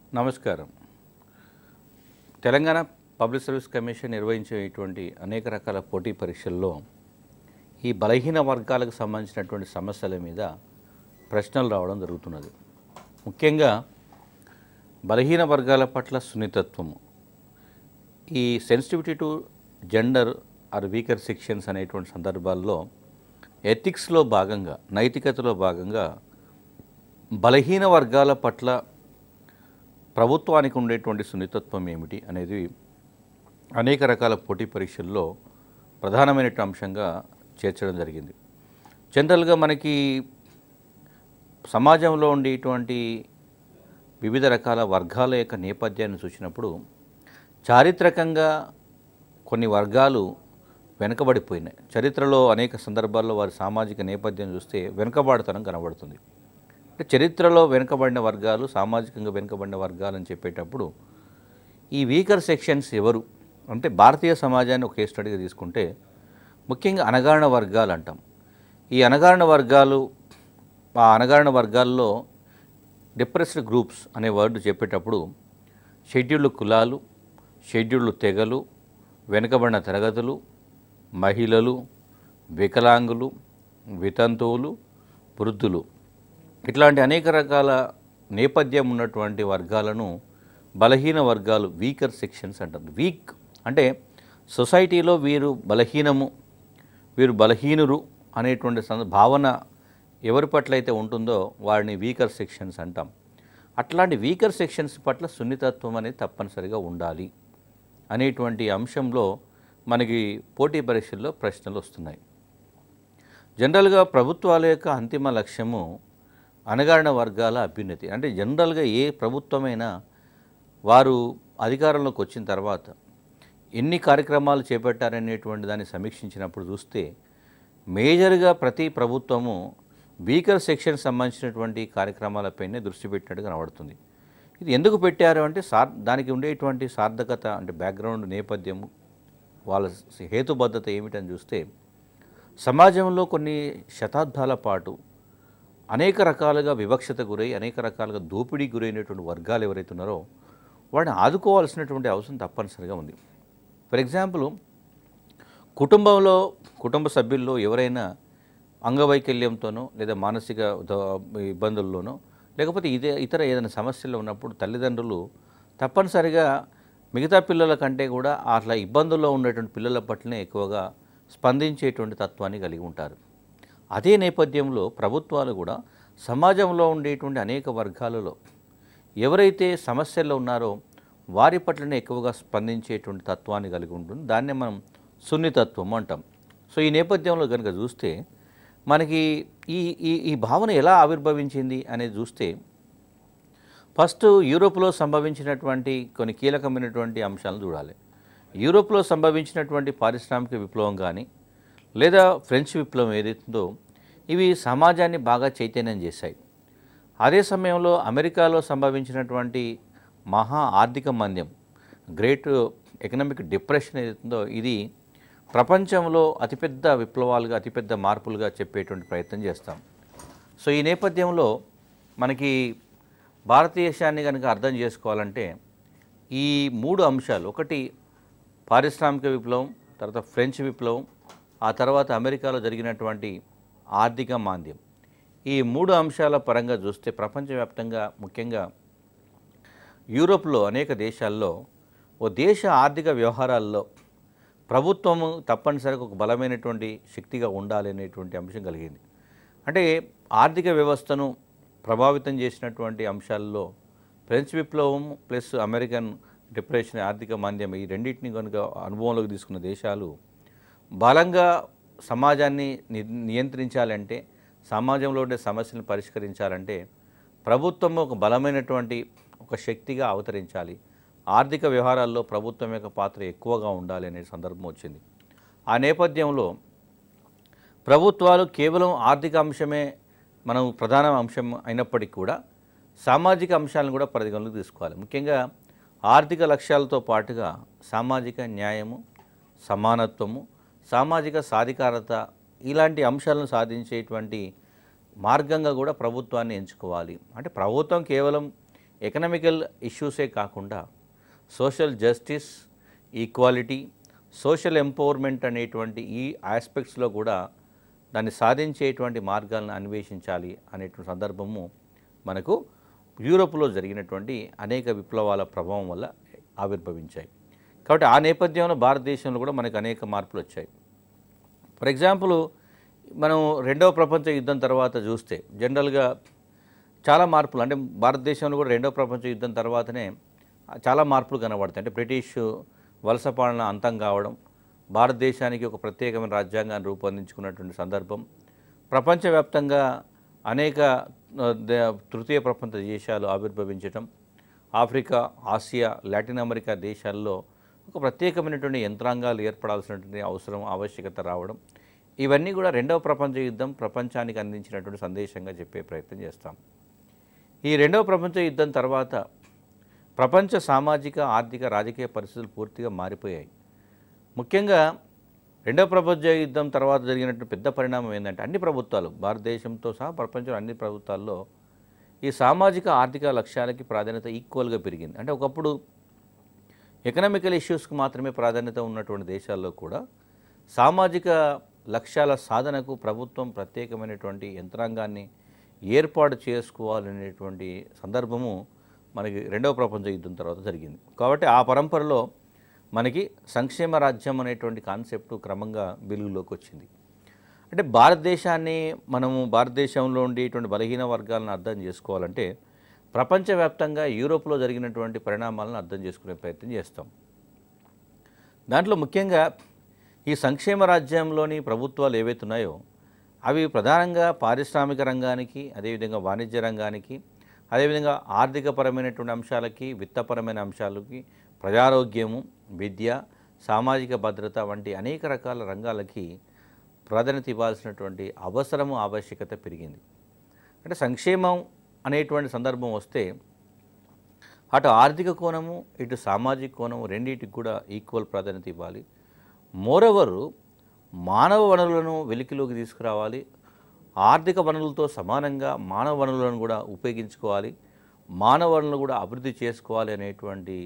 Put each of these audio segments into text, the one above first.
నమస్కారం Telangana public service commission నిర్వహించేటువంటి అనేక రకాల పోటీ పరీక్షల్లో ఈ బలహీన వర్గాలకు సంబంధించినటువంటి సమస్యల మీద ప్రశ్నలు రావడం జరుగుతున్నది ముఖ్యంగా బలహీన వర్గాల పట్ల సున్నితత్వము ఈ sensitivity to gender or weaker sections అనేటువంటి సందర్భాల్లో ఎథిక్స్లో భాగంగా నైతికతలో భాగంగా బలహీన వర్గాల పట్ల ప్రభుత్వానికి ఉండేటువంటి సున్నితత్వం ఏమిటి అనేది అనేక రకాల పోటీ పరీక్షల్లో ప్రధానమైన అంశంగా చేర్చడం జరిగింది జనరల్గా మనకి సమాజంలో ఉండేటువంటి వివిధ రకాల వర్గాల యొక్క నేపథ్యాన్ని చూసినప్పుడు చారిత్రకంగా కొన్ని వర్గాలు వెనుకబడిపోయినాయి చరిత్రలో అనేక సందర్భాల్లో వారి సామాజిక నేపథ్యం చూస్తే వెనుకబాటుతనం కనబడుతుంది అంటే చరిత్రలో వెనుకబడిన వర్గాలు సామాజికంగా వెనుకబడిన వర్గాలు అని చెప్పేటప్పుడు ఈ వీకర్ సెక్షన్స్ ఎవరు అంటే భారతీయ సమాజాన్ని ఒక కేస్ స్టడీగా తీసుకుంటే ముఖ్యంగా అణగారిన వర్గాలు అంటాం ఈ అణగారిన వర్గాలు ఆ అణగారిన వర్గాల్లో డిప్రెస్డ్ గ్రూప్స్ అనే వర్డ్ చెప్పేటప్పుడు షెడ్యూల్డ్ కులాలు షెడ్యూల్డ్ తెగలు వెనుకబడిన తరగతులు మహిళలు వికలాంగులు వితంతువులు వృద్ధులు ఇట్లాంటి అనేక రకాల నేపథ్యం ఉన్నటువంటి వర్గాలను బలహీన వర్గాలు వీకర్ సెక్షన్స్ అంటారు వీక్ అంటే సొసైటీలో వీరు బలహీనము వీరు బలహీనురు అనేటువంటి సంద- భావన ఎవరి పట్ల అయితే ఉంటుందో వారిని వీకర్ సెక్షన్స్ అంటాం అట్లాంటి వీకర్ సెక్షన్స్ పట్ల సున్నితత్వం అనేది తప్పనిసరిగా ఉండాలి అనేటువంటి అంశంలో మనకి పోటీ పరీక్షల్లో ప్రశ్నలు వస్తున్నాయి జనరల్గా ప్రభుత్వాల యొక్క అంతిమ లక్ష్యము అణగారిన వర్గాల అభ్యున్నతి అంటే జనరల్గా ఏ ప్రభుత్వమైనా వారు అధికారంలోకి వచ్చిన తర్వాత ఎన్ని కార్యక్రమాలు చేపట్టారనేటువంటి దాన్ని సమీక్షించినప్పుడు చూస్తే మేజర్గా ప్రతి ప్రభుత్వము వీకర్ సెక్షన్ సంబంధించినటువంటి కార్యక్రమాలపైనే దృష్టి పెట్టినట్టు కనబడుతుంది ఇది ఎందుకు పెట్టారు అంటే సార్ దానికి ఉండేటువంటి సార్థకత అంటే బ్యాక్గ్రౌండ్ నేపథ్యం వాళ్ళ హేతుబద్ధత ఏమిటని చూస్తే సమాజంలో కొన్ని శతాబ్దాల పాటు అనేక రకాలుగా వివక్షత గురై అనేక రకాలుగా దోపిడీకి గురైనటువంటి వర్గాలు ఎవరైతే ఉన్నారో వాడిని ఆదుకోవాల్సినటువంటి అవసరం తప్పనిసరిగా ఉంది ఫర్ ఎగ్జాంపుల్ కుటుంబంలో కుటుంబ సభ్యుల్లో ఎవరైనా అంగవైకల్యంతోనో లేదా మానసిక ద- ఇబ్బందుల్లోనో లేకపోతే ఇదే ఇతర ఏదైనా సమస్యలు ఉన్నప్పుడు తల్లిదండ్రులు తప్పనిసరిగా మిగతా పిల్లల కంటే కూడా అట్లా ఇబ్బందుల్లో ఉన్నటువంటి పిల్లల పట్లనే ఎక్కువగా స్పందించేటువంటి తత్వాన్ని కలిగి ఉంటారు అదే నేపథ్యంలో ప్రభుత్వాలు కూడా సమాజంలో ఉండేటువంటి అనేక వర్గాలలో ఎవరైతే సమస్యల్లో ఉన్నారో వారి పట్లనే ఎక్కువగా స్పందించేటువంటి తత్వాన్ని కలిగి ఉంటుంది దాన్నే మనం సున్నితత్వం అంటాం సో ఈ నేపథ్యంలో కనుక చూస్తే మనకి ఈ ఈ ఈ భావన ఎలా ఆవిర్భవించింది అనేది చూస్తే ఫస్ట్ యూరోప్లో సంభవించినటువంటి కొన్ని కీలకమైనటువంటి అంశాలను చూడాలి యూరోప్లో సంభవించినటువంటి పారిశ్రామిక విప్లవం కానీ లేదా ఫ్రెంచ్ విప్లవం ఏదైతుందో ఇవి సమాజాన్ని బాగా చైతన్యం చేశాయి అదే సమయంలో అమెరికాలో సంభవించినటువంటి మహా ఆర్థిక మంద్యం గ్రేట్ ఎకనామిక్ డిప్రెషన్ ఏదైతుందో ఇది ప్రపంచంలో అతిపెద్ద విప్లవాలుగా అతిపెద్ద మార్పులుగా చెప్పేటువంటి ప్రయత్నం చేస్తాం సో ఈ నేపథ్యంలో మనకి భారతదేశాన్ని కనుక అర్థం చేసుకోవాలంటే ఈ మూడు అంశాలు ఒకటి పారిశ్రామిక విప్లవం తర్వాత ఫ్రెంచ్ విప్లవం ఆ తర్వాత అమెరికాలో జరిగినటువంటి ఆర్థిక మాంద్యం ఈ మూడు అంశాల పరంగా చూస్తే ప్రపంచవ్యాప్తంగా ముఖ్యంగా యూరోప్లో అనేక దేశాల్లో ఓ దేశ ఆర్థిక వ్యవహారాల్లో ప్రభుత్వము తప్పనిసరిగా ఒక బలమైనటువంటి శక్తిగా ఉండాలి అనేటువంటి అంశం కలిగింది అంటే ఆర్థిక వ్యవస్థను ప్రభావితం చేసినటువంటి అంశాల్లో ఫ్రెంచ్ విప్లవం ప్లస్ అమెరికన్ డిప్రెషన్ ఆర్థిక మాంద్యం ఈ రెండింటిని కనుక అనుభవంలోకి తీసుకున్న దేశాలు బలంగా సమాజాన్ని ని- నియంత్రించాలంటే సమాజంలో ఉండే సమస్యలను పరిష్కరించాలంటే ప్రభుత్వం ఒక బలమైనటువంటి ఒక శక్తిగా అవతరించాలి ఆర్థిక వ్యవహారాల్లో ప్రభుత్వం యొక్క పాత్ర ఎక్కువగా ఉండాలి అనే సందర్భం వచ్చింది ఆ నేపథ్యంలో ప్రభుత్వాలు కేవలం ఆర్థిక అంశమే మనం ప్రధాన అంశం అయినప్పటికీ కూడా సామాజిక అంశాలను కూడా పరిగణలోకి తీసుకోవాలి ముఖ్యంగా ఆర్థిక లక్ష్యాలతో పాటుగా సామాజిక న్యాయము సమానత్వము సామాజిక సాధికారత ఇలాంటి అంశాలను సాధించేటువంటి మార్గంగా కూడా ప్రభుత్వాన్ని ఎంచుకోవాలి అంటే ప్రభుత్వం కేవలం ఎకనామికల్ ఇష్యూసే కాకుండా social justice equality social empowerment అనేటువంటి ఈ ఆస్పెక్ట్స్లో కూడా దాన్ని సాధించేటువంటి మార్గాలను అన్వేషించాలి అనేటువంటి సందర్భము మనకు యూరోప్లో జరిగినటువంటి అనేక విప్లవాల ప్రభావం వల్ల ఆవిర్భవించాయి కాబట్టి ఆ నేపథ్యంలో భారతదేశంలో కూడా మనకు అనేక మార్పులు వచ్చాయి ఫర్ ఎగ్జాంపుల్ మనం రెండవ ప్రపంచ యుద్ధం తర్వాత చూస్తే జనరల్గా చాలా మార్పులు అంటే భారతదేశంలో కూడా రెండవ ప్రపంచ యుద్ధం తర్వాతనే చాలా మార్పులు కనబడతాయి అంటే బ్రిటిష్ వలస పాలన అంతం కావడం భారతదేశానికి ఒక ప్రత్యేకమైన రాజ్యాంగాన్ని రూపొందించుకున్నటువంటి సందర్భం ప్రపంచవ్యాప్తంగా అనేక ఆ, ద- తృతీయ ప్రపంచ దేశాలు ఆవిర్భవించటం ఆఫ్రికా ఆసియా లాటిన్ అమెరికా దేశాల్లో ఒక ప్రత్యేకమైనటువంటి యంత్రాంగాలు ఏర్పడాల్సినటువంటి అవసరం ఆవశ్యకత రావడం ఇవన్నీ కూడా రెండవ ప్రపంచ యుద్ధం ప్రపంచానికి అందించినటువంటి సందేశంగా చెప్పే ప్రయత్నం చేస్తాం ఈ రెండవ ప్రపంచ యుద్ధం తర్వాత ప్రపంచ సామాజిక ఆర్థిక రాజకీయ పరిస్థితులు పూర్తిగా మారిపోయాయి ముఖ్యంగా రెండవ ప్రపంచ యుద్ధం తర్వాత జరిగినటువంటి పెద్ద పరిణామం ఏంటంటే అన్ని ప్రభుత్వాలు భారతదేశంతో సహా ప్రపంచంలో అన్ని ప్రభుత్వాల్లో ఈ సామాజిక ఆర్థిక లక్ష్యాలకి ప్రాధాన్యత ఈక్వల్గా పెరిగింది అంటే ఒకప్పుడు ఎకనామికల్ ఇష్యూస్కి మాత్రమే ప్రాధాన్యత ఉన్నటువంటి దేశాల్లో కూడా సామాజిక లక్ష్యాల సాధనకు ప్రభుత్వం ప్రత్యేకమైనటువంటి యంత్రాంగాన్ని ఏర్పాటు చేసుకోవాలనేటువంటి సందర్భము మనకి రెండవ ప్రపంచ యుద్ధం తర్వాత జరిగింది కాబట్టి ఆ పరంపరలో మనకి సంక్షేమ రాజ్యం అనేటువంటి కాన్సెప్ట్ క్రమంగా వెలుగులోకి వచ్చింది అంటే భారతదేశాన్ని మనము భారతదేశంలో ఉండేటువంటి బలహీన వర్గాలను అర్థం చేసుకోవాలంటే ప్రపంచవ్యాప్తంగా యూరోప్లో జరిగినటువంటి పరిణామాలను అర్థం చేసుకునే ప్రయత్నం చేస్తాం దాంట్లో ముఖ్యంగా ఈ సంక్షేమ రాజ్యంలోని ప్రభుత్వాలు ఏవైతే ఉన్నాయో అవి ప్రధానంగా పారిశ్రామిక రంగానికి అదేవిధంగా వాణిజ్య రంగానికి అదేవిధంగా ఆర్థికపరమైనటువంటి అంశాలకి విత్తపరమైన అంశాలకి ప్రజారోగ్యము విద్య సామాజిక భద్రత వంటి అనేక రకాల రంగాలకి ప్రాధాన్యత ఇవ్వాల్సినటువంటి అవసరము ఆవశ్యకత పెరిగింది అంటే సంక్షేమం అనేటువంటి సందర్భం వస్తే అటు ఆర్థిక కోణము ఇటు సామాజిక కోణము రెండింటికి కూడా ఈక్వల్ ప్రాధాన్యత ఇవ్వాలి మోరవర్ మానవ వనరులను వెలికిలోకి తీసుకురావాలి ఆర్థిక వనరులతో సమానంగా మానవ వనరులను కూడా ఉపయోగించుకోవాలి మానవ వనరులను కూడా అభివృద్ధి చేసుకోవాలి అనేటువంటి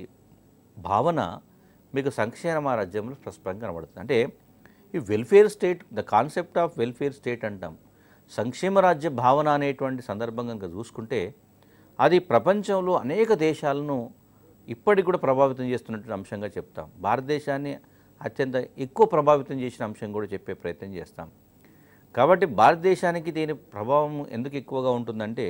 భావన మీకు సంక్షేమ రాజ్యంలో స్పష్టంగా కనబడుతుంది అంటే ఈ welfare state the concept of welfare state అంటాం సంక్షేమ రాజ్య భావన అనేటువంటి సందర్భంగా కనుక చూసుకుంటే అది ప్రపంచంలో అనేక దేశాలను ఇప్పటికి కూడా ప్రభావితం చేస్తున్నటువంటి అంశంగా చెప్తాం భారతదేశాన్ని అత్యంత ఎక్కువ ప్రభావితం చేసిన అంశం కూడా చెప్పే ప్రయత్నం చేస్తాం కాబట్టి భారతదేశానికి దీని ప్రభావం ఎందుకు ఎక్కువగా ఉంటుందంటే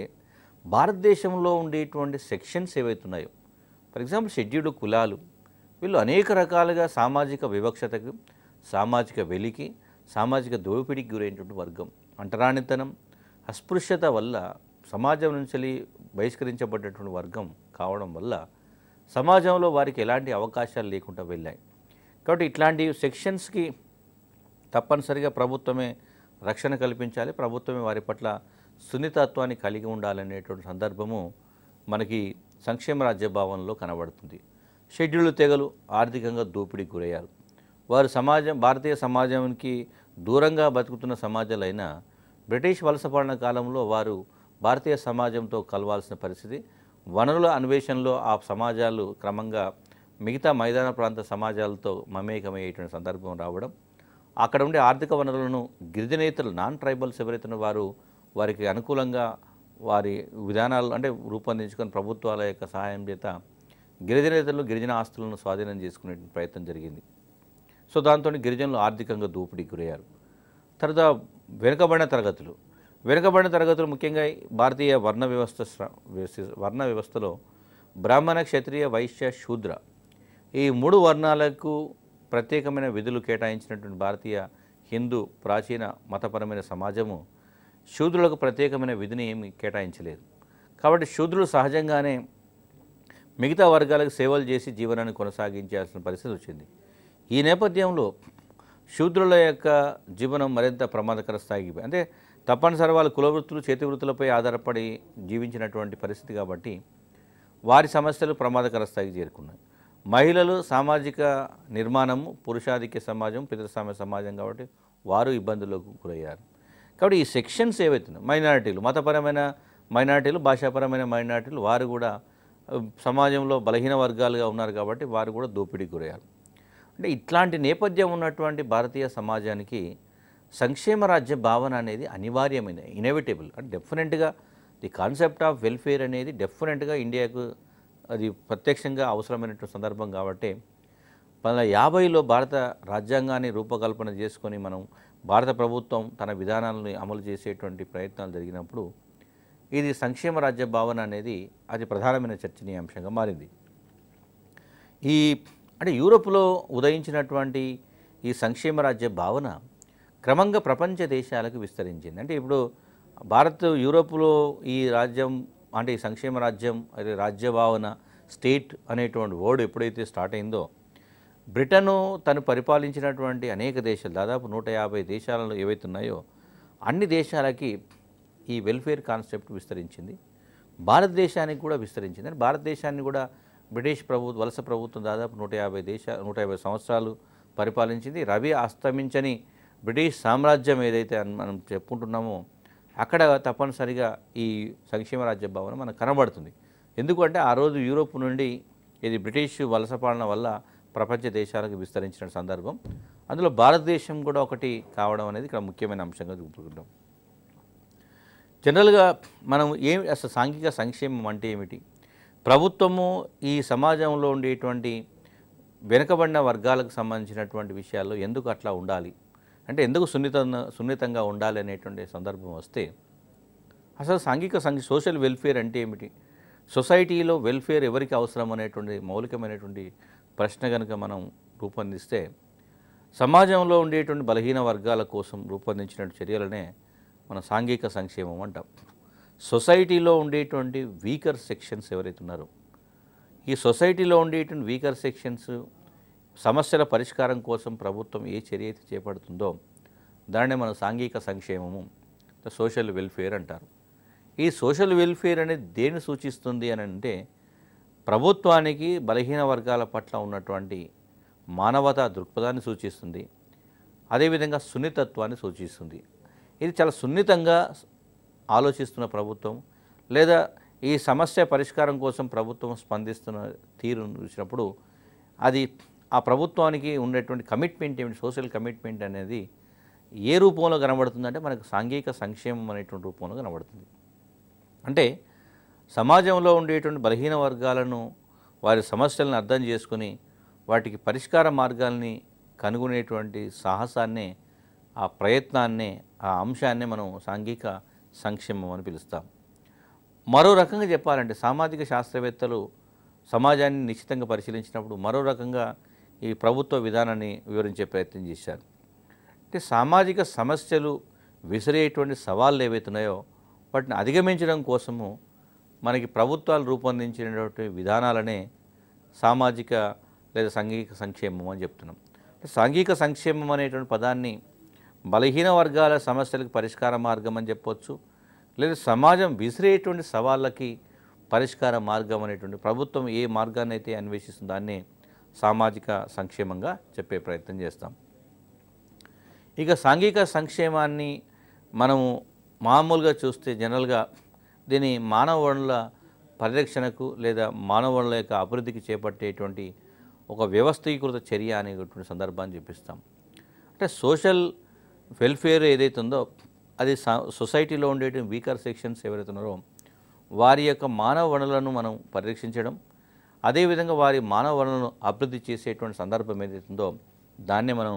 భారతదేశంలో ఉండేటువంటి సెక్షన్స్ ఏవైతే ఉన్నాయో ఫర్ ఎగ్జాంపుల్ షెడ్యూల్డ్ కులాలు వీళ్ళు అనేక రకాలుగా సామాజిక వివక్షతకు సామాజిక వెలికి సామాజిక దోపిడీకి గురైనటువంటి వర్గం అంటరానితనం అస్పృశ్యత వల్ల సమాజం నుంచి బహిష్కరించబడ్డటువంటి వర్గం కావడం వల్ల సమాజంలో వారికి ఎలాంటి అవకాశాలు లేకుండా వెళ్ళాయి కాబట్టి ఇట్లాంటి సెక్షన్స్కి తప్పనిసరిగా ప్రభుత్వమే రక్షణ కల్పించాలి ప్రభుత్వమే వారి పట్ల సున్నితత్వాన్ని కలిగి ఉండాలనేటువంటి సందర్భము మనకి సంక్షేమ రాజ్యభావంలో కనబడుతుంది షెడ్యూల్డ్ తెగలు ఆర్థికంగా దోపిడీకి గురయ్యారు వారు సమాజం భారతీయ సమాజానికి దూరంగా బతుకుతున్న సమాజాలైనా బ్రిటిష్ వలస పాలన కాలంలో వారు భారతీయ సమాజంతో కలవాల్సిన పరిస్థితి వనరుల అన్వేషణలో ఆ సమాజాలు క్రమంగా మిగతా మైదాన ప్రాంత సమాజాలతో మమేకమయ్యేటువంటి సందర్భం రావడం అక్కడ ఉండే ఆర్థిక వనరులను గిరిజనేతలు నాన్ ట్రైబల్స్ ఎవరైతే ఉన్నారో వారు వారికి అనుకూలంగా వారి విధానాలు అంటే రూపొందించుకొని ప్రభుత్వాల యొక్క సహాయం చేత గిరిజనేతలు గిరిజన ఆస్తులను స్వాధీనం చేసుకునే ప్రయత్నం జరిగింది సో దాంతో గిరిజనులు ఆర్థికంగా దోపిడీకి గురయ్యారు తర్వాత వెనుకబడిన తరగతులు వెనుకబడిన తరగతులు ముఖ్యంగా భారతీయ వర్ణ వ్యవస్థ శ్ర- వ్యవస్థ- వర్ణ వ్యవస్థలో బ్రాహ్మణ క్షత్రియ వైశ్య శూద్ర ఈ మూడు వర్ణాలకు ప్రత్యేకమైన విధులు కేటాయించినటువంటి భారతీయ హిందూ ప్రాచీన మతపరమైన సమాజము శూద్రులకు ప్రత్యేకమైన విధిని ఏమి కేటాయించలేదు కాబట్టి శూద్రులు సహజంగానే మిగతా వర్గాలకు సేవలు చేసి జీవనాన్ని కొనసాగించాల్సిన పరిస్థితి వచ్చింది ఈ నేపథ్యంలో శూద్రుల యొక్క జీవనం మరింత ప్రమాదకర స్థాయికి పోయి- అంటే తప్పనిసరి వాళ్ళ కులవృత్తులు చేతి వృత్తులపై ఆధారపడి జీవించినటువంటి పరిస్థితి కాబట్టి వారి సమస్యలు ప్రమాదకర స్థాయికి చేరుకున్నాయి మహిళలు సామాజిక నిర్మాణము పురుషాధిక్య సమాజం పితృస్వామ్య సమాజం కాబట్టి వారు ఇబ్బందులకు గురయ్యారు కాబట్టి ఈ సెక్షన్స్ ఏవైతున్నాయి మైనారిటీలు మతపరమైన మైనారిటీలు భాషాపరమైన మైనారిటీలు వారు కూడా ఆ, సమాజంలో బలహీన వర్గాలుగా ఉన్నారు కాబట్టి వారు కూడా దోపిడీకి గురయ్యారు అంటే ఇట్లాంటి నేపథ్యం ఉన్నటువంటి భారతీయ సమాజానికి సంక్షేమ రాజ్య భావన అనేది అనివార్యమైనది ఇనెవిటబుల్ అంటే డెఫినెట్గా ది కాన్సెప్ట్ ఆఫ్ వెల్ఫేర్ అనేది డెఫినెట్గా ఇండియాకు అది ప్రత్యక్షంగా అవసరమైనటువంటి సందర్భం కాబట్టి పంతొమ్మిది యాభైలో భారత రాజ్యాంగాన్ని రూపకల్పన చేసుకొని మనం భారత ప్రభుత్వం తన విధానాలను అమలు చేసేటువంటి ప్రయత్నాలు జరిగినప్పుడు ఇది సంక్షేమ రాజ్య భావన అనేది అది ప్రధానమైన చర్చనీయాంశంగా మారింది ఈ అంటే యూరోప్లో ఉదయించినటువంటి ఈ సంక్షేమ రాజ్య భావన క్రమంగా ప్రపంచ దేశాలకు విస్తరించింది అంటే ఇప్పుడు భారత్ యూరోప్లో ఈ రాజ్యం అంటే ఈ సంక్షేమ రాజ్యం అదే రాజ్య భావన స్టేట్ అనేటువంటి వర్డ్ ఎప్పుడైతే స్టార్ట్ అయిందో బ్రిటను తను పరిపాలించినటువంటి అనేక దేశాలు దాదాపు నూట యాభై దేశాలలో ఏవైతే ఉన్నాయో అన్ని దేశాలకి ఈ వెల్ఫేర్ కాన్సెప్ట్ విస్తరించింది భారతదేశానికి కూడా విస్తరించింది అంటే భారతదేశాన్ని కూడా బ్రిటిష్ ప్రభు వలస ప్రభుత్వం దాదాపు నూట యాభై దేశ నూట యాభై సంవత్సరాలు పరిపాలించింది రవి అస్తమించని బ్రిటిష్ సామ్రాజ్యం ఏదైతే అన్- మనం చెప్పుకుంటున్నామో అక్కడ తప్పనిసరిగా ఈ సంక్షేమ రాజ్య భావన మనకు కనబడుతుంది ఎందుకంటే ఆ రోజు యూరోప్ నుండి ఇది బ్రిటిష్ వలస పాలన వల్ల ప్రపంచ దేశాలకు విస్తరించిన సందర్భం అందులో భారతదేశం కూడా ఒకటి కావడం అనేది ఇక్కడ ముఖ్యమైన అంశంగా చూపుకుంటాం జనరల్గా మనం ఏమి అసలు సాంఘిక సంక్షేమం అంటే ఏమిటి ప్రభుత్వము ఈ సమాజంలో ఉండేటువంటి వెనుకబడిన వర్గాలకు సంబంధించినటువంటి విషయాల్లో ఎందుకు అట్లా ఉండాలి అంటే ఎందుకు సున్నితంగా సున్నితంగా ఉండాలి అనేటువంటి సందర్భం వస్తే అసలు సాంఘిక సంఘ సోషల్ వెల్ఫేర్ అంటే ఏమిటి సొసైటీలో వెల్ఫేర్ ఎవరికి అవసరం అనేటువంటి మౌలికమైనటువంటి ప్రశ్న కనుక మనం రూపొందిస్తే సమాజంలో ఉండేటువంటి బలహీన వర్గాల కోసం రూపొందించిన చర్యలనే మన సాంఘిక సంక్షేమం అంటాం సొసైటీలో ఉండేటువంటి వీకర్ సెక్షన్స్ ఎవరైతే ఉన్నారో ఈ సొసైటీలో ఉండేటువంటి వీకర్ సెక్షన్స్ సమస్యల పరిష్కారం కోసం ప్రభుత్వం ఏ చర్య అయితే చేపడుతుందో దాన్నే మన సాంఘిక సంక్షేమము సోషల్ వెల్ఫేర్ అంటారు ఈ సోషల్ వెల్ఫేర్ అనేది దేన్ని సూచిస్తుంది అని అంటే ప్రభుత్వానికి బలహీన వర్గాల పట్ల ఉన్నటువంటి మానవతా దృక్పథాన్ని సూచిస్తుంది అదేవిధంగా సున్నితత్వాన్ని సూచిస్తుంది ఇది చాలా సున్నితంగా ఆలోచిస్తున్న ప్రభుత్వం లేదా ఈ సమస్య పరిష్కారం కోసం ప్రభుత్వం స్పందిస్తున్న తీరు చూసినప్పుడు అది ఆ ప్రభుత్వానికి ఉండేటువంటి కమిట్మెంట్ ఏమిటి సోషల్ కమిట్మెంట్ అనేది ఏ రూపంలో కనబడుతుందంటే మనకు సాంఘిక సంక్షేమం అనేటువంటి రూపంలో కనబడుతుంది అంటే సమాజంలో ఉండేటువంటి బలహీన వర్గాలను వారి సమస్యలను అర్థం చేసుకుని వాటికి పరిష్కార మార్గాల్ని కనుగొనేటువంటి సాహసాన్నే ఆ ప్రయత్నాన్నే ఆ అంశాన్నే మనం సాంఘిక సంక్షేమం అని పిలుస్తాం మరో రకంగా చెప్పాలంటే సామాజిక శాస్త్రవేత్తలు సమాజాన్ని నిశ్చితంగా పరిశీలించినప్పుడు మరో రకంగా ఈ ప్రభుత్వ విధానాన్ని వివరించే ప్రయత్నం చేశారు అంటే సామాజిక సమస్యలు విసిరేటువంటి సవాళ్ళు ఏవైతే ఉన్నాయో వాటిని అధిగమించడం కోసము మనకి ప్రభుత్వాలు రూపొందించినటువంటి విధానాలనే సామాజిక లేదా సాంఘిక సంక్షేమం అని చెప్తున్నాం అంటే సాంఘిక సంక్షేమం అనేటువంటి పదాన్ని బలహీన వర్గాల సమస్యలకు పరిష్కార మార్గం అని చెప్పొచ్చు లేదా సమాజం విసిరేటువంటి సవాళ్ళకి పరిష్కార మార్గం అనేటువంటి ప్రభుత్వం ఏ మార్గాన్ని అయితే అన్వేషిస్తుందో దాన్ని సామాజిక సంక్షేమంగా చెప్పే ప్రయత్నం చేస్తాం ఇక సాంఘిక సంక్షేమాన్ని మనము మామూలుగా చూస్తే జనరల్గా దీని మానవ వనరుల పరిరక్షణకు లేదా మానవ వనరుల యొక్క అభివృద్ధికి చేపట్టేటువంటి ఒక వ్యవస్థీకృత చర్య అనేటువంటి సందర్భాన్ని చూపిస్తాం అంటే సోషల్ వెల్ఫేర్ ఏదైతే ఉందో అది స- సొసైటీలో ఉండేటువంటి వీకర్ సెక్షన్స్ ఎవరైతే ఉన్నారో వారి యొక్క మానవ వనరులను మనం పరిరక్షించడం అదేవిధంగా వారి మానవ వనరులను అభివృద్ధి చేసేటువంటి సందర్భం ఏదైతే ఉందో దాన్నే మనం